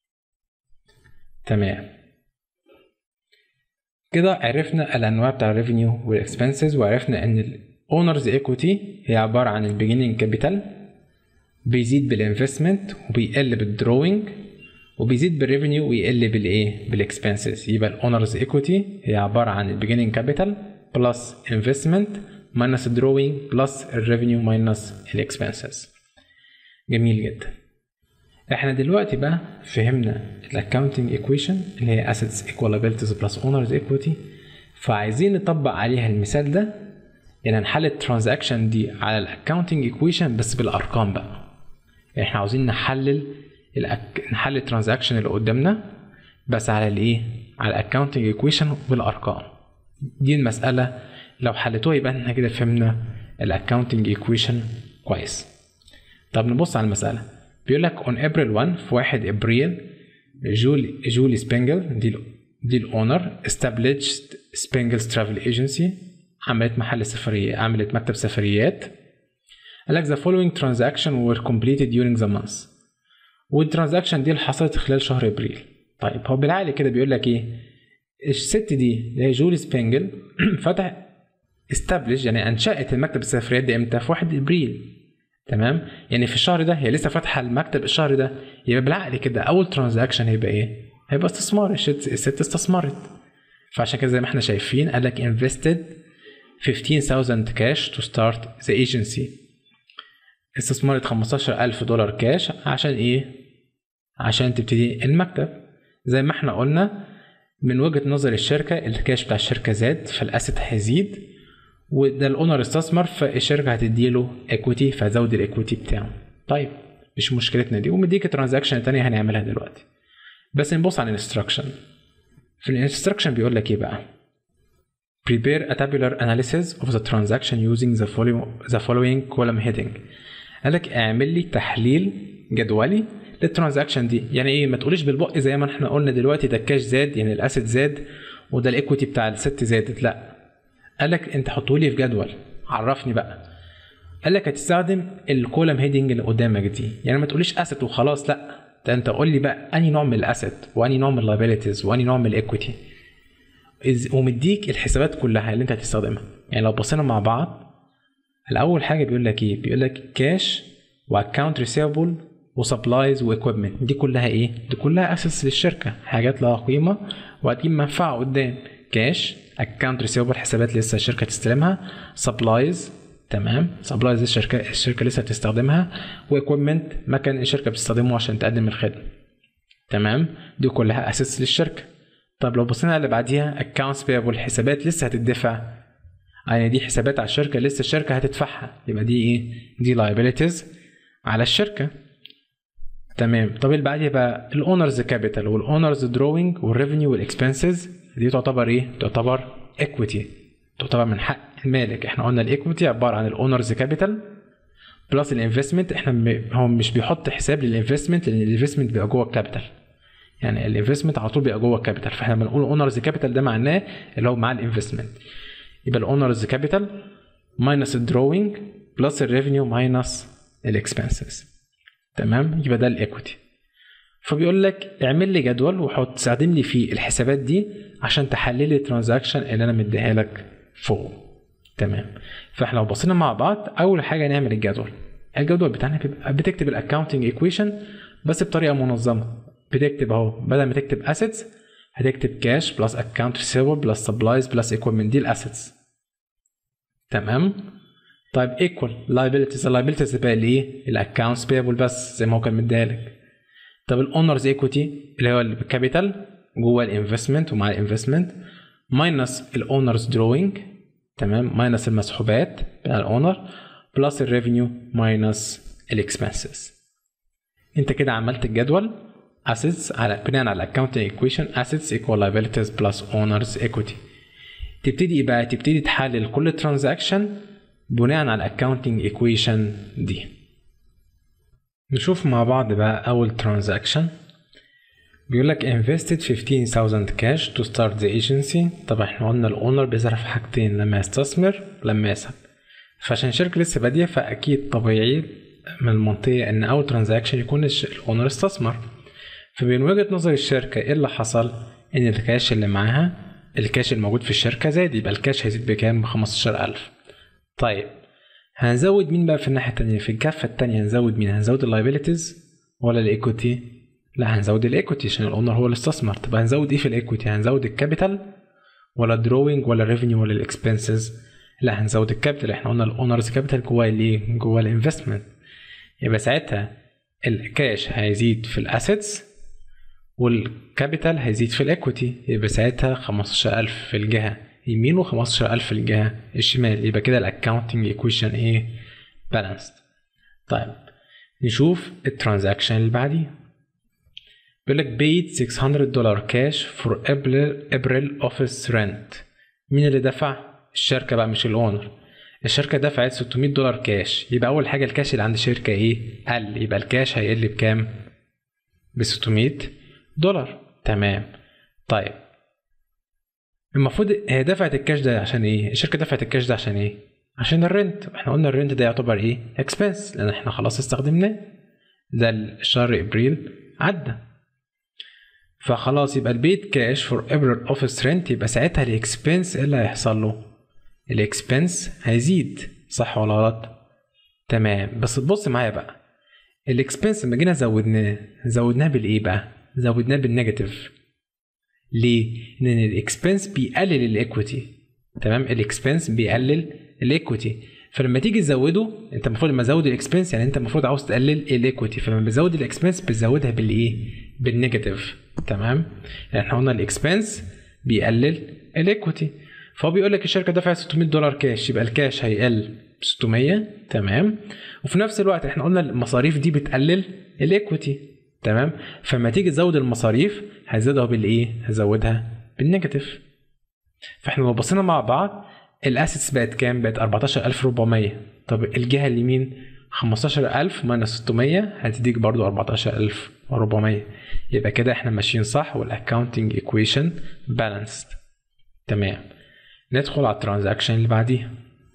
تمام كده عرفنا الانواع بتاع الريفينيو والاكسبنسز وعرفنا ان الاونرز ايكويتي هي عباره عن البيجيننج كابيتال بيزيد بالانفستمنت وبيقل بالدروينج وبيزيد بالريفينيو ويقل بالايه بالاكسبنسز يبقى الاونرز ايكويتي هي عباره عن البيجيننج كابيتال بلس انفستمنت ماينس الدروينج بلس الريفينيو ماينس الاكسبنسز جميل جدا احنا دلوقتي بقى فهمنا الاكونتنج ايكويشن اللي هي assets equal liabilities plus owners equity فعايزين نطبق عليها المثال ده يعني نحل الترانزاكشن دي على الاكونتنج ايكويشن بس بالارقام بقى يعني احنا عاوزين نحلل الأك... نحلل الترانزاكشن اللي قدامنا بس على الايه على الاكونتنج ايكويشن بالارقام دي المساله لو حلتوها يبقى احنا كده فهمنا الاكونتنج ايكويشن كويس طب نبص على المساله بيقول لك on April 1 في 1 ابريل جولي جولي سبينجل دي ال دي الاونر established سبينجلز ترافل ايجنسي عملت محل سفرية عملت مكتب سفريات قال لك the following transaction were completed during the month والترانزاكشن دي اللي حصلت خلال شهر ابريل طيب هو بالعقل كده بيقول لك ايه الست دي اللي هي جولي سبينجل فتح استبلش يعني انشأت المكتب السفريات دي امتى في 1 ابريل تمام يعني في الشهر ده هي لسه فاتحه المكتب الشهر ده يبقى بالعقل كده اول ترانزاكشن هيبقى ايه هيبقى استثمار الست الست استثمرت فعشان كده زي ما احنا شايفين قال لك invested 15000 cash to start the agency استثمرت 15000 دولار كاش عشان ايه عشان تبتدي المكتب زي ما احنا قلنا من وجهة نظر الشركة الكاش بتاع الشركة زاد فالاسيت هيزيد وده الاونر استثمر فالشركة هتديله ايكويتي فهتزود الايكويتي بتاعه طيب مش مشكلتنا دي ومديك ترانزاكشن تانية هنعملها دلوقتي بس نبص على الانستراكشن في الانستراكشن بيقول لك ايه بقى prepare a tabular analysis of the transaction using the following, the following column heading قال لك اعمل لي تحليل جدولي للترانزاكشن دي يعني ايه ما تقوليش بالبق زي ما احنا قلنا دلوقتي ده الكاش زاد يعني الاسيت زاد وده الايكويتي بتاع الست زادت لا قال لك انت حطه لي في جدول عرفني بقى قال لك هتستخدم الكولم هيدنج اللي قدامك دي يعني ما تقوليش اسيت وخلاص لا ده انت قول لي بقى انهي نوع من الاسيت وانهي نوع من اللايبيليتيز وانهي نوع من الايكويتي ومديك الحسابات كلها اللي انت هتستخدمها يعني لو بصينا مع بعض الاول حاجه بيقول لك ايه بيقول لك كاش واكونت ريسيفبل وسبلايز واكويبمنت دي كلها ايه دي كلها اساس للشركه حاجات لها قيمه وهتجيب منفعه قدام كاش اكونت ريسيفبل حسابات لسه الشركه تستلمها سبلايز تمام سبلايز الشركه الشركه لسه تستخدمها واكويبمنت مكان الشركه بتستخدمه عشان تقدم الخدمه تمام دي كلها اساس للشركه طب لو بصينا على اللي بعديها accounts payable حسابات لسه هتدفع يعني دي حسابات على الشركه لسه الشركه هتدفعها يبقى دي ايه دي liabilities على الشركه تمام طب اللي بعديها بقى الاونرز كابيتال والاونرز دروينج والريفينيو والاكسبنسز دي تعتبر ايه تعتبر ايكويتي تعتبر من حق المالك احنا قلنا الايكويتي عباره عن الاونرز كابيتال بلس الانفستمنت احنا م... هو مش بيحط حساب للانفستمنت لان الانفستمنت بيبقى جوه الكابيتال يعني الانفستمنت على طول بيبقى جوه الكابيتال فاحنا بنقول اونرز كابيتال ده معناه اللي هو مع الانفستمنت يبقى الاونرز كابيتال ماينس الدروينج بلس الريفينيو ماينس الاكسبنسز تمام يبقى ده الايكويتي فبيقول لك اعمل لي جدول وحط استخدم لي فيه الحسابات دي عشان تحلل لي الترانزاكشن اللي انا مديها لك فوق تمام فاحنا لو بصينا مع بعض اول حاجه نعمل الجدول الجدول بتاعنا بيبقى بتكتب الاكونتنج ايكويشن بس بطريقه منظمه بتكتب اهو بدل ما تكتب assets هتكتب كاش بلس account receivable بلس سبلايز بلس equipment دي الاسيتس تمام طيب equal liabilities اللايبيلتيز تبقى الايه الاكونتس payable بس زي ما هو كان مديهالك طب الاونرز ايكويتي اللي هو الكابيتال جوه الانفستمنت ومع الانفستمنت ماينس الاونرز دروينج تمام ماينس المسحوبات بتاع الاونر بلس الريفينيو ماينس الاكسبنسز انت كده عملت الجدول assets على بناء على accounting equation assets equal liabilities plus owners equity تبتدي بقى تبتدي تحلل كل ترانزاكشن بناء على accounting equation دي نشوف مع بعض بقى أول ترانزاكشن بيقول لك invested 15000 cash to start the agency طبعا احنا قلنا الاونر بيظهر في حاجتين لما يستثمر لما يسحب فعشان الشركة لسه بادية فأكيد طبيعي من المنطقة إن أول ترانزاكشن يكون الأونر استثمر فمن وجهة نظر الشركة ايه اللي حصل؟ ان الكاش اللي معاها الكاش الموجود في الشركة زاد يبقى الكاش هيزيد بكام؟ بخمستاشر ألف طيب هنزود مين بقى في الناحية التانية؟ في الكفة التانية هنزود مين؟ هنزود اللايبيليتيز ولا الايكوتي؟ لا هنزود الايكوتي عشان الاونر هو اللي استثمر طب هنزود ايه في الايكوتي؟ هنزود الكابيتال ولا الدروينج ولا الريفينيو ولا الاكسبنسز؟ لا هنزود الكابيتال احنا قلنا الاونرز كابيتال جواه الايه؟ جواه الانفستمنت يبقى ساعتها الكاش هيزيد في الاسيتس والكابيتال هيزيد في الايكويتي يبقى ساعتها 15000 في الجهة يمين و15000 في الجهة الشمال يبقى كده الاكونتنج ايكويشن ايه بالانسد طيب نشوف الترانزاكشن اللي بعديه بيقول لك paid 600 دولار كاش for April, April office rent مين اللي دفع؟ الشركة بقى مش الاونر الشركة دفعت 600 دولار كاش يبقى أول حاجة الكاش اللي عند الشركة إيه؟ قل يبقى الكاش هيقل بكام؟ ب 600 دولار تمام طيب المفروض هي دفعت الكاش ده عشان ايه الشركه دفعت الكاش ده عشان ايه عشان الرنت احنا قلنا الرنت ده يعتبر ايه اكسبنس لان احنا خلاص استخدمناه ده الشهر ابريل عدى فخلاص يبقى البيت كاش فور ابريل اوفيس رنت يبقى ساعتها الاكسبنس ايه اللي هيحصل له الاكسبنس هيزيد صح ولا غلط تمام بس تبص معايا بقى الاكسبنس لما جينا زودناه زودناه بالايه بقى زودناه بالنيجاتيف ليه لان الاكسبنس بيقلل الايكويتي تمام الاكسبنس بيقلل الايكويتي فلما تيجي تزوده انت المفروض لما تزود الاكسبنس يعني انت المفروض عاوز تقلل الايكويتي فلما بتزود الاكسبنس بتزودها بالايه بالنيجاتيف تمام يعني احنا قلنا الاكسبنس بيقلل الايكويتي فهو بيقول لك الشركه دفعت 600 دولار كاش يبقى الكاش هيقل 600 تمام وفي نفس الوقت احنا قلنا المصاريف دي بتقلل الايكويتي تمام فلما تيجي تزود المصاريف هزودها بالايه هزودها بالنيجاتيف فاحنا لو بصينا مع بعض الاسيتس بقت كام بقت 14400 طب الجهه اليمين 15000 ماينس 600 هتديك برضو 14400 يبقى كده احنا ماشيين صح والاكونتنج ايكويشن بالانسد تمام ندخل على الترانزاكشن اللي بعديها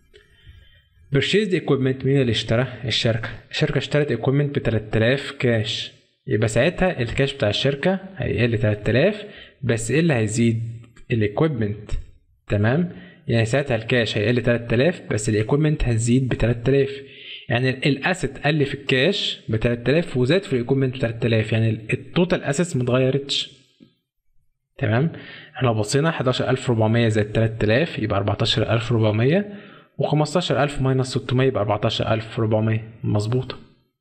purchased equipment مين اللي اشترى الشركة الشركة اشترت equipment ب 3000 كاش يبقى ساعتها الكاش بتاع الشركة هيقل 3000 بس ايه اللي هيزيد الايكويبمنت تمام يعني ساعتها الكاش هيقل 3000 بس الايكويبمنت هتزيد ب 3000 يعني الاسيت قل في الكاش ب 3000 وزاد في الايكويبمنت ب 3000 يعني التوتال اسيتس ما اتغيرتش تمام احنا لو بصينا 11400 زائد 3000 يبقى 14400 و15000 ماينس 600 يبقى 14400 مظبوطه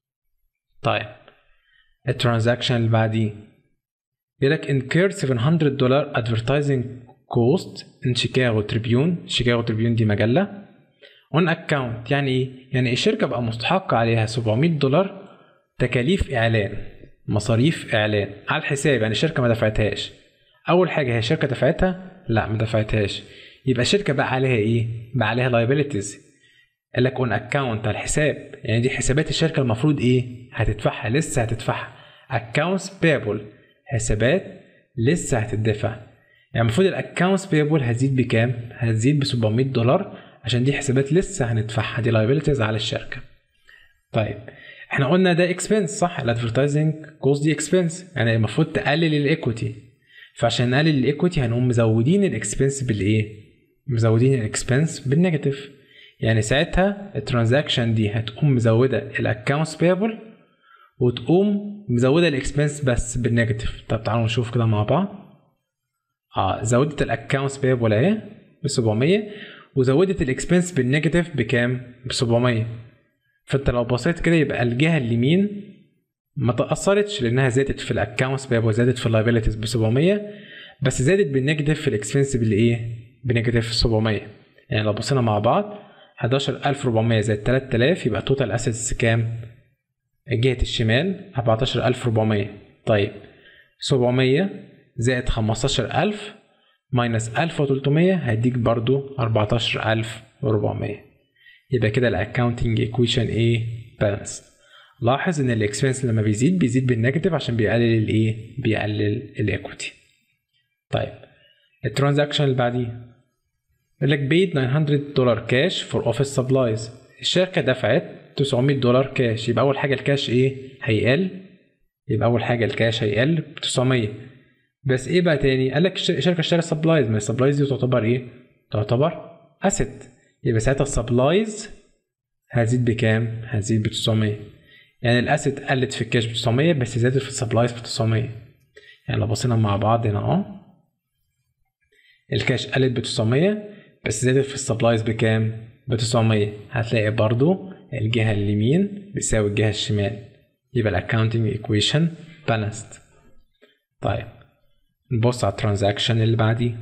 طيب الترانزاكشن اللي بعديه يقول لك incurred 700 دولار advertising cost in Chicago Tribune Chicago Tribune دي مجلة on account يعني ايه؟ يعني الشركة بقى مستحق عليها 700 دولار تكاليف إعلان مصاريف إعلان على الحساب يعني الشركة ما دفعتهاش أول حاجة هي الشركة دفعتها؟ لا ما دفعتهاش يبقى الشركة بقى عليها ايه؟ بقى عليها liabilities قال لك اون اكونت على الحساب يعني دي حسابات الشركه المفروض ايه هتدفعها لسه هتدفعها accounts payable حسابات لسه هتدفع يعني المفروض الاكونتس payable هتزيد بكام هتزيد ب 700 دولار عشان دي حسابات لسه هندفعها دي liabilities على الشركه طيب احنا قلنا ده اكسبنس صح الادفرتايزنج كوست دي اكسبنس يعني المفروض تقلل الايكويتي فعشان نقلل الايكويتي هنقوم مزودين الاكسبنس بالايه مزودين الاكسبنس بالنيجاتيف يعني ساعتها الترانزاكشن دي هتقوم مزوده الاكونتس بيبل وتقوم مزوده الاكسبنس بس بالنيجاتيف طب تعالوا نشوف كده مع بعض اه زودت الاكونتس بيبل اهي ب 700 وزودت الاكسبنس بالنيجاتيف بكام ب 700 فانت لو بصيت كده يبقى الجهه اليمين ما تاثرتش لانها زادت في الاكونتس بيبل زادت في اللايبيلتيز ب 700 بس زادت بالنيجاتيف في الاكسبنس بالايه بنيجاتيف 700 يعني لو بصينا مع بعض 11400 زائد 3000 يبقى توتال اسيتس كام؟ جهة الشمال 14400 طيب 700 زائد 15000 ماينس 1300 هيديك برضو 14400 يبقى كده الاكونتنج ايكويشن ايه؟ بالانسد لاحظ ان الاكسبنس لما بيزيد بيزيد بالنيجاتيف عشان بيقلل الايه؟ بيقلل الايكويتي طيب الترانزاكشن اللي بعديه يقول لك paid 900 دولار كاش فور اوفيس سبلايز الشركة دفعت 900 دولار كاش يبقى أول حاجة الكاش إيه؟ هيقل يبقى أول حاجة الكاش هيقل ب 900 بس إيه بقى تاني؟ قال لك الشركة اشترت سبلايز ما السبلايز دي تعتبر إيه؟ تعتبر أسيت يبقى ساعتها السبلايز هتزيد بكام؟ هتزيد ب 900 يعني الأسيت قلت في الكاش ب 900 بس زادت في السبلايز ب 900 يعني لو بصينا مع بعض هنا أهو الكاش قلت ب 900 بس زادت في السبلايز بكام؟ ب 900 هتلاقي برضو الجهة اليمين بيساوي الجهة الشمال يبقى الاكونتنج ايكويشن بالانسد طيب نبص على الترانزاكشن اللي بعديه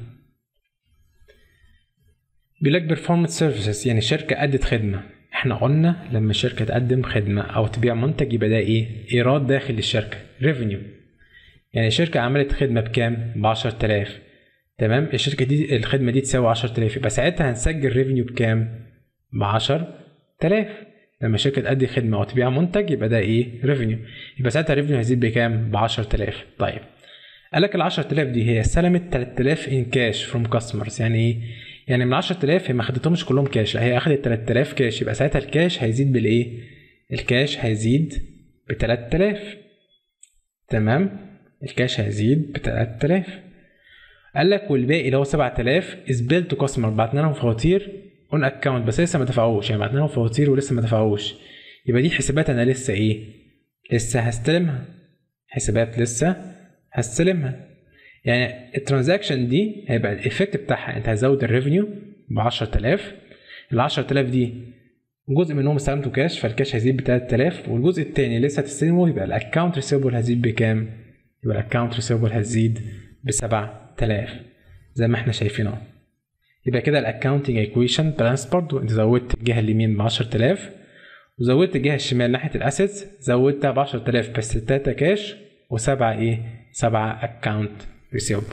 بيقول لك performance services يعني شركة أدت خدمة احنا قلنا لما الشركة تقدم خدمة أو تبيع منتج يبقى ده إيه؟ إيراد داخل الشركة revenue يعني الشركة عملت خدمة بكام؟ ب 10000 تمام الشركه دي الخدمه دي تساوي 10000 يبقى ساعتها هنسجل ريفينيو بكام ب 10000 لما الشركه تأدي خدمه او تبيع منتج يبقى ده ايه ريفينيو يبقى ساعتها الريفينيو هيزيد بكام ب 10000 طيب قال لك ال 10000 دي هي استلمت 3000 ان كاش فروم كاستمرز يعني ايه؟ يعني من 10000 هي ما خدتهمش كلهم كاش لا هي اخدت 3000 كاش يبقى ساعتها الكاش هيزيد بالايه؟ الكاش هيزيد ب 3000 تمام؟ الكاش هيزيد ب 3000 قال لك والباقي اللي هو 7000 از بيل تو كاستمر بعتنا لهم فواتير اون اكونت بس لسه ما دفعوش يعني بعتنا لهم فواتير ولسه ما دفعوش يبقى دي حسابات انا لسه ايه؟ لسه هستلمها حسابات لسه هستلمها يعني الترانزاكشن دي هيبقى الايفكت بتاعها انت هتزود الريفينيو ب 10000 ال 10000 دي جزء منهم استلمته كاش فالكاش هيزيد ب 3000 والجزء الثاني لسه هتستلمه يبقى الاكونت ريسيبل هيزيد بكام؟ يبقى الاكونت ريسيبل هتزيد ب 7000 زي ما احنا شايفين اهو يبقى كده الاكونتنج ايكويشن بالانس برضو انت زودت الجهه اليمين ب 10000 وزودت الجهه الشمال ناحيه الاسيتس زودتها ب 10000 بس 3 كاش وسبعة ايه؟ سبعة اكونت ريسيفبل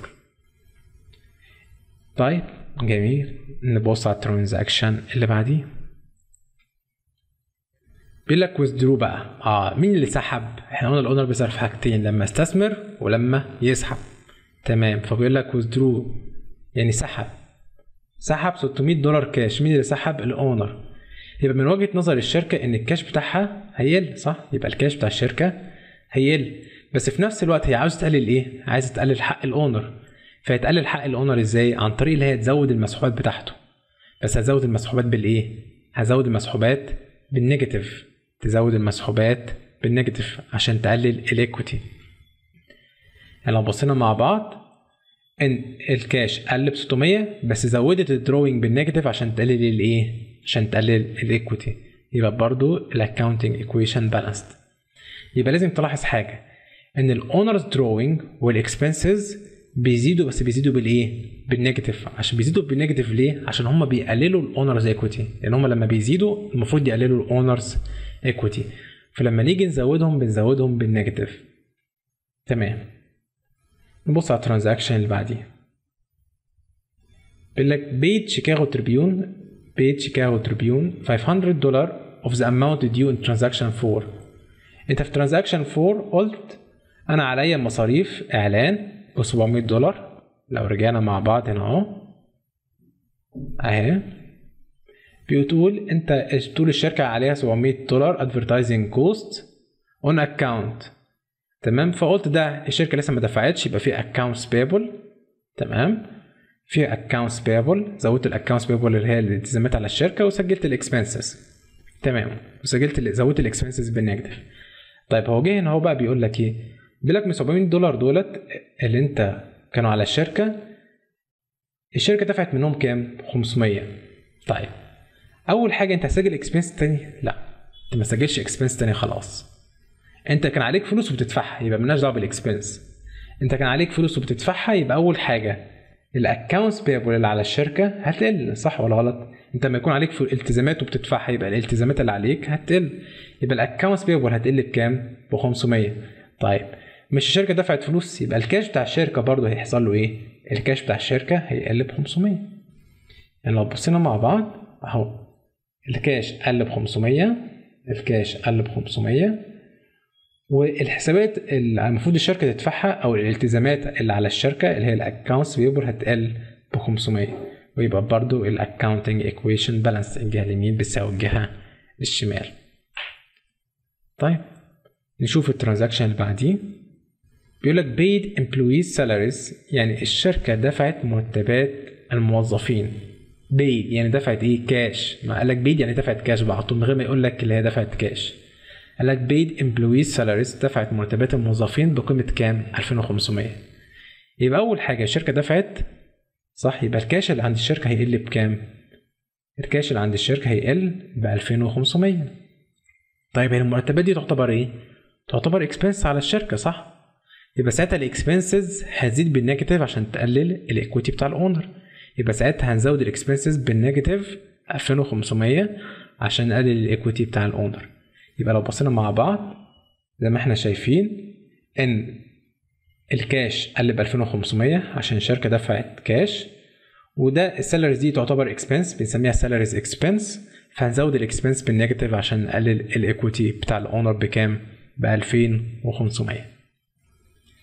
طيب جميل نبص على الترانزاكشن اللي بعديه بيقول لك withdraw بقى اه مين اللي سحب؟ احنا قلنا الاونر بيظهر في حاجتين لما استثمر ولما يسحب تمام فبيقول لك withdraw يعني سحب سحب 600 دولار كاش مين اللي سحب؟ الاونر يبقى من وجهه نظر الشركه ان الكاش بتاعها هيقل صح؟ يبقى الكاش بتاع الشركه هيقل بس في نفس الوقت هي عاوزه تقلل ايه؟ عايزه تقلل حق الاونر فهتقلل حق الاونر ازاي؟ عن طريق اللي هي تزود المسحوبات بتاعته بس هتزود المسحوبات بالايه؟ هزود المسحوبات بالنيجاتيف تزود المسحوبات بالنيجاتيف عشان تقلل الايكويتي يعني لو بصينا مع بعض ان الكاش قل ب 600 بس زودت الدروينج بالنيجاتيف عشان تقلل الايه؟ عشان تقلل الايكويتي يبقى برضو الاكونتنج ايكويشن بالانسد يبقى لازم تلاحظ حاجه ان الاونرز دروينج والاكسبنسز بيزيدوا بس بيزيدوا بالايه؟ بالنيجاتيف عشان بيزيدوا بالنيجاتيف ليه؟ عشان هم بيقللوا الاونرز ايكويتي لان هم لما بيزيدوا المفروض يقللوا الاونرز ايكويتي فلما نيجي نزودهم بنزودهم بالنيجاتيف تمام نبص على الترانزاكشن اللي بعديه بيقول لك بيت شيكاغو تريبيون بيت شيكاغو تريبيون 500 دولار of the amount due in transaction 4 انت في ترانزاكشن 4 قلت انا عليا مصاريف اعلان ب 700 دولار لو رجعنا مع بعض هنا اهو اهي بتقول انت طول الشركه عليها 700 دولار ادفرتايزنج كوست اون اكونت تمام فقلت ده الشركه لسه ما دفعتش يبقى في اكونتس بيبل تمام في اكونتس بيبل زودت الاكونتس بيبل اللي هي الالتزامات على الشركه وسجلت الاكسبنسز تمام وسجلت زودت الاكسبنسز بالنيجاتيف طيب هو جه هنا هو بقى بيقول لك ايه بيقول لك من 700 دولار دولت اللي انت كانوا على الشركه الشركه دفعت منهم كام 500 طيب اول حاجه انت هتسجل اكسبنس تاني لا انت ما تسجلش اكسبنس تاني خلاص انت كان عليك فلوس وبتدفعها يبقى مالناش دعوه بالاكسبنس انت كان عليك فلوس وبتدفعها يبقى اول حاجه الاكونتس بيبل اللي على الشركه هتقل صح ولا غلط انت لما يكون عليك في التزامات وبتدفعها يبقى الالتزامات اللي عليك هتقل يبقى الاكونتس بيبل هتقل بكام ب 500 طيب مش الشركه دفعت فلوس يبقى الكاش بتاع الشركه برضه هيحصل له ايه الكاش بتاع الشركه هيقل ب 500 يعني لو بصينا مع بعض اهو الكاش قل ب 500 الكاش قل ب 500 والحسابات اللي المفروض الشركه تدفعها او الالتزامات اللي على الشركه اللي هي الاكونتس بيبل هتقل ب 500 ويبقى برضو الاكونتنج ايكويشن بالانس الجهه اليمين بتساوي الجهه الشمال طيب نشوف الترانزاكشن اللي بعديه بيقول لك paid employees salaries يعني الشركه دفعت مرتبات الموظفين paid يعني دفعت ايه كاش ما قال لك paid يعني دفعت كاش بعضه من غير ما يقول لك اللي هي دفعت كاش قال لك paid employees salaries دفعت مرتبات الموظفين بقيمه كام 2500 يبقى اول حاجه الشركه دفعت صح يبقى الكاش اللي عند الشركه هيقل بكام الكاش اللي عند الشركه هيقل ب 2500 طيب هي المرتبات دي تعتبر ايه تعتبر اكسبنس على الشركه صح يبقى ساعتها الاكسبنسز هتزيد بالنيجاتيف عشان تقلل الايكويتي بتاع الاونر يبقى ساعتها هنزود الاكسبنسز بالنيجاتيف 2500 عشان نقلل الايكويتي بتاع الاونر يبقى لو بصينا مع بعض زي ما احنا شايفين ان الكاش قل ب 2500 عشان الشركه دفعت كاش وده السالاريز دي تعتبر اكسبنس بنسميها سالاريز اكسبنس فهنزود الاكسبنس بالنيجاتيف عشان نقلل الايكويتي بتاع الاونر بكام ب 2500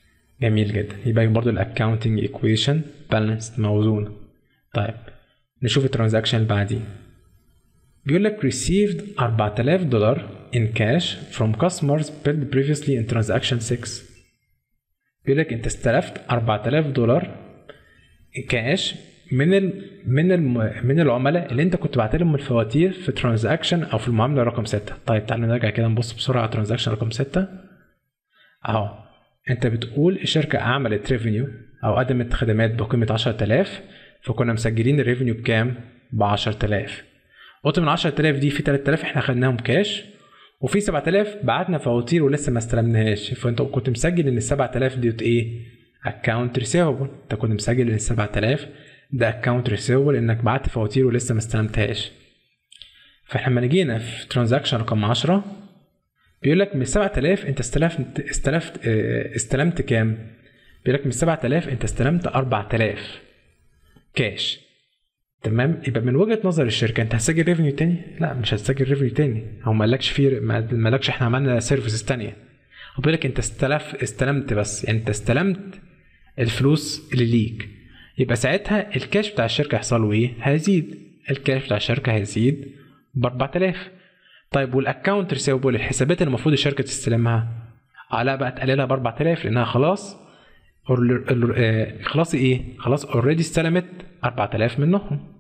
جميل جدا يبقى برضو الاكاونتنج ايكويشن بالانسد موزونة طيب نشوف الترانزاكشن اللي بعديه بيقول لك received 4000 دولار in cash from customers billed previously in transaction 6 بيقول لك انت استلفت 4000 دولار كاش من ال من ال من العملاء اللي انت كنت بعت لهم الفواتير في ترانزاكشن او في المعامله رقم 6 طيب تعالوا نرجع كده نبص بسرعه على ترانزاكشن رقم 6 اهو انت بتقول الشركه عملت ريفينيو او قدمت خدمات بقيمه 10000 فكنا مسجلين الريفينيو بكام ب 10000 قلت من 10000 دي في 3000 احنا خدناهم كاش وفي 7000 بعتنا فواتير ولسه ما استلمناهاش فانت كنت مسجل ان ال 7000 ديت ايه اكونت ريسيفبل انت كنت مسجل ان ال 7000 ده اكونت ريسيفبل انك بعت فواتير ولسه ما استلمتهاش فاحنا لما جينا في ترانزاكشن رقم 10 بيقول لك من 7000 انت استلفت استلفت اه استلمت كام؟ بيقول لك من 7000 انت استلمت 4000 كاش تمام يبقى من وجهه نظر الشركه انت هتسجل ريفينيو تاني؟ لا مش هتسجل ريفينيو تاني هو ما قالكش في ما قالكش احنا عملنا سيرفيسز تانيه هو بيقول لك انت استلف استلمت بس يعني انت استلمت الفلوس اللي ليك يبقى ساعتها الكاش بتاع الشركه هيحصل له ايه؟ هيزيد الكاش بتاع الشركه هيزيد ب 4000 طيب والاكونت ريسيفبل الحسابات اللي المفروض الشركه تستلمها اه لا بقى تقللها ب 4000 لانها خلاص خلاص ايه؟ خلاص اوريدي استلمت 4000 منهم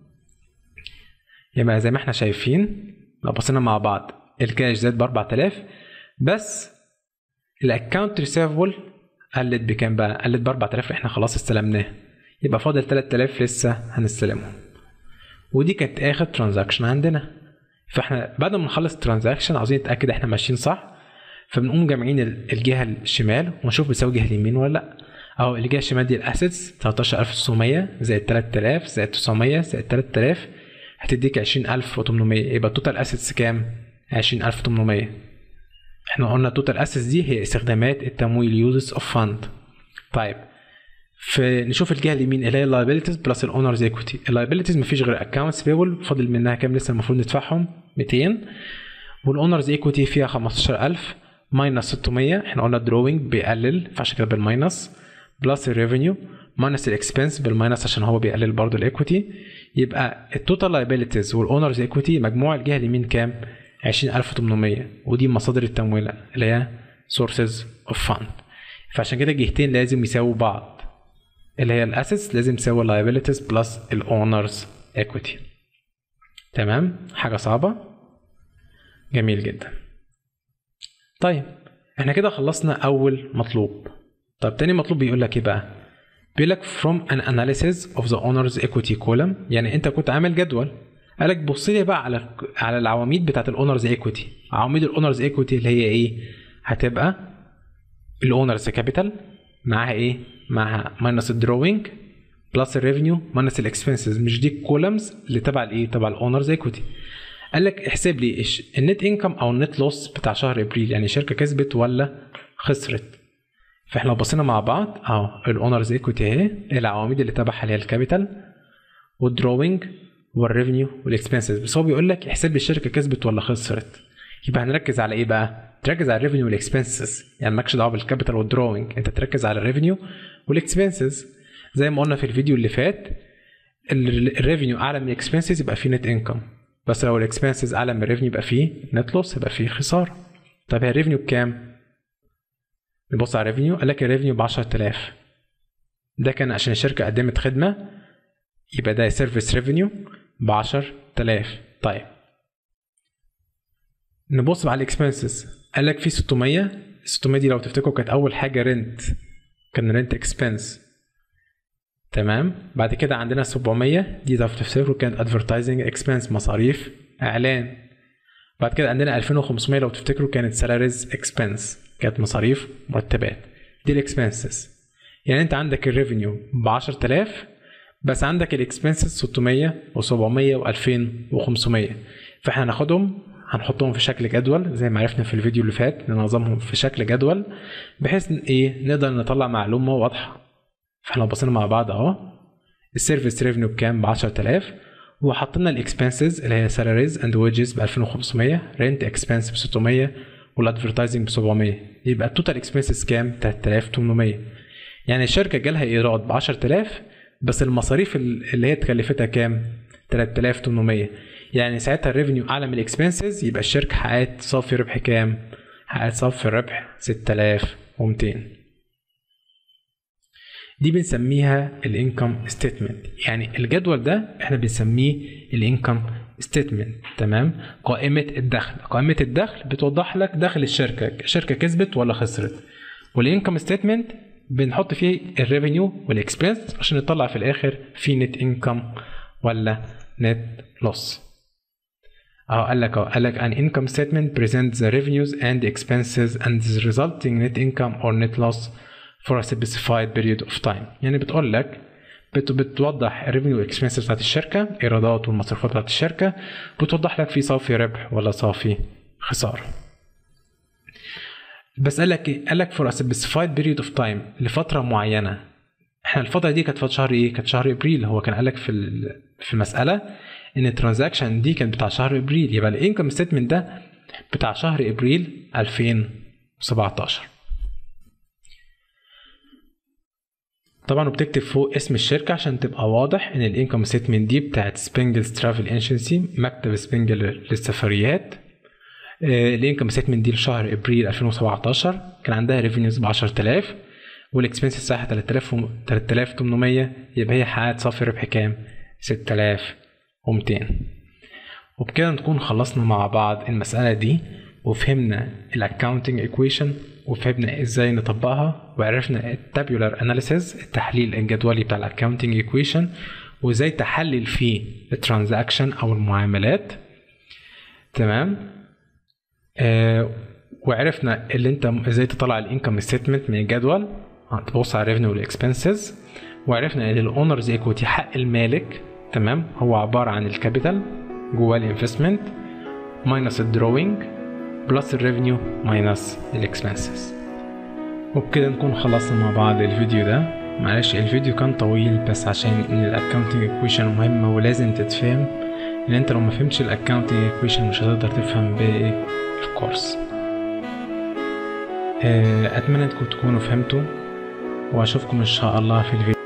يبقى زي ما احنا شايفين لو بصينا مع بعض الكاش زاد ب 4000 بس الاكونت ريسيفبل قلت بكام بقى؟ قلت ب 4000 احنا خلاص استلمناه يبقى فاضل 3000 لسه هنستلمهم ودي كانت اخر ترانزاكشن عندنا فاحنا بعد ما نخلص الترانزاكشن عاوزين نتاكد احنا ماشيين صح فبنقوم جامعين الجهه الشمال ونشوف بتساوي الجهه اليمين ولا لا اهو الجهه الشمال دي الاسيتس 13900 زائد 3000 زائد 900 زائد 3000 هتديك 20800 يبقى التوتال اسيتس كام 20800 احنا قلنا التوتال اسيتس دي هي استخدامات التمويل يوزز اوف فاند طيب فنشوف الجهه اليمين اللي هي اللايبيلتيز بلس الاونرز ايكويتي اللايبيلتيز مفيش غير اكونتس بيبل فاضل منها كام لسه المفروض ندفعهم 200 والاونرز ايكويتي فيها 15000 ماينس 600 احنا قلنا الدروينج بيقلل فعشان كده بالماينس بلس الريفينيو ماينس الاكسبنس بالماينس عشان هو بيقلل برضه الايكويتي يبقى التوتال لايبيلتيز والاونرز ايكويتي مجموع الجهه اليمين كام 20800 ودي مصادر التمويل اللي هي سورسز اوف فاند فعشان كده الجهتين لازم يساووا بعض اللي هي الاسيتس لازم تساوي liabilities بلس الاونرز equity تمام حاجه صعبه جميل جدا طيب احنا كده خلصنا اول مطلوب طب تاني مطلوب بيقول لك ايه بقى بيقول لك from an analysis of the owner's equity column يعني انت كنت عامل جدول قالك بص لي بقى على على العواميد بتاعت الاونرز ايكويتي عواميد الاونرز ايكويتي اللي هي ايه هتبقى الاونرز كابيتال معاها ايه معاها ماينس الدروينج بلس الريفينيو ماينس الاكسبنسز مش دي الكولمز اللي تبع الايه تبع الاونرز ايكويتي قال لك احسب لي النت انكم او النت لوس بتاع شهر ابريل يعني الشركه كسبت ولا خسرت فاحنا لو بصينا مع بعض اهو الاونرز ايكويتي اهي العواميد اللي تبعها اللي هي الكابيتال والدروينج والريفينيو والاكسبنسز بس هو بيقول لك احسب لي الشركه كسبت ولا خسرت يبقى هنركز على ايه بقى؟ تركز على الريفينيو والاكسبنسز يعني مالكش دعوه بالكابيتال والدروينج انت تركز على الريفينيو والاكسبنسز زي ما قلنا في الفيديو اللي فات الريفينيو اعلى من الاكسبنسز يبقى فيه نت انكم بس لو الاكسبنسز اعلى من الريفينيو يبقى فيه نت لوس يبقى فيه خساره طب هي الريفينيو بكام؟ نبص على الريفينيو قال لك الريفينيو ب 10000 ده كان عشان الشركه قدمت خدمه يبقى ده سيرفيس ريفينيو ب 10000 طيب نبص على الاكسبنسز قال لك في 600 600 دي لو تفتكروا كانت اول حاجه رنت كان رنت اكسبنس تمام بعد كده عندنا 700 دي لو تفتكروا كانت ادفرتايزنج اكسبنس مصاريف اعلان بعد كده عندنا 2500 لو تفتكروا كانت سالاريز اكسبنس كانت مصاريف مرتبات دي الاكسبنسز يعني انت عندك الريفينيو ب 10000 بس عندك الاكسبنسز 600 و700 و2500 فاحنا هناخدهم هنحطهم في شكل جدول زي ما عرفنا في الفيديو اللي فات ننظمهم في شكل جدول بحيث ايه نقدر نطلع معلومه واضحه فاحنا لو بصينا مع بعض اهو السيرفيس ريفينيو بكام ب 10000 وحطينا الاكسبنسز اللي هي سالاريز اند ويجز ب 2500 رنت اكسبنس ب 600 والادفرتايزنج ب 700 يبقى التوتال اكسبنسز كام 3800 يعني الشركه جالها ايراد ب 10000 بس المصاريف اللي هي تكلفتها كام 3800 يعني ساعتها الريفينيو اعلى من الاكسبنسز يبقى الشركه حققت صافي ربح كام حققت صافي ربح 6200 دي بنسميها الانكم ستيتمنت يعني الجدول ده احنا بنسميه الانكم ستيتمنت تمام قائمة الدخل قائمة الدخل بتوضح لك دخل الشركة الشركة كسبت ولا خسرت والانكم ستيتمنت بنحط فيه الريفينيو والاكسبنس عشان نطلع في الاخر في نت انكم ولا نت لوس اه قال لك اه قال لك an income statement presents the revenues and expenses and the resulting net income or net loss for a specified period of time يعني بتقول لك بت بتوضح الريفينيو والاكسبنسز بتاعت الشركه ايرادات والمصروفات بتاعت الشركه بتوضح لك في صافي ربح ولا صافي خساره بس قال لك ايه قال لك for a specified period of time لفتره معينه احنا الفتره دي كانت في شهر ايه كانت شهر ابريل هو كان قال لك في في المساله ان الترانزاكشن دي كانت بتاع شهر ابريل يبقى الانكم ستيتمنت ده بتاع شهر ابريل 2017 طبعا وبتكتب فوق اسم الشركة عشان تبقى واضح ان الانكم ستيتمنت دي بتاعت سبينجلز ترافل انشنسي مكتب سبينجل للسفريات الانكم ستيتمنت دي لشهر ابريل 2017 كان عندها ريفينيوز ب 10000 والاكسبنس بتاعها 3000 3800 يبقى هي حققت صافي ربح كام 6200 وبكده نكون خلصنا مع بعض المسألة دي وفهمنا الاكاونتنج ايكويشن وفهمنا ازاي نطبقها وعرفنا التابيولار اناليسيز التحليل الجدولي بتاع الاكاونتنج ايكويشن وازاي تحلل فيه الترانزاكشن او المعاملات تمام آه وعرفنا اللي انت ازاي تطلع الانكم ستيتمنت من الجدول تبص على الريفنيو والاكسبنسز وعرفنا ان الاونرز ايكويتي حق المالك تمام هو عباره عن الكابيتال جواه الانفستمنت ماينس الدروينج بلس الريفنيو ماينس الاكسبنسز وبكده نكون خلصنا مع بعض الفيديو ده معلش الفيديو كان طويل بس عشان ان الاكونتنج ايكويشن مهمه ولازم تتفهم ان انت لو ما فهمتش الاكونتنج ايكويشن مش هتقدر تفهم باقي الكورس اتمنى انكم تكونوا فهمتوا واشوفكم ان شاء الله في الفيديو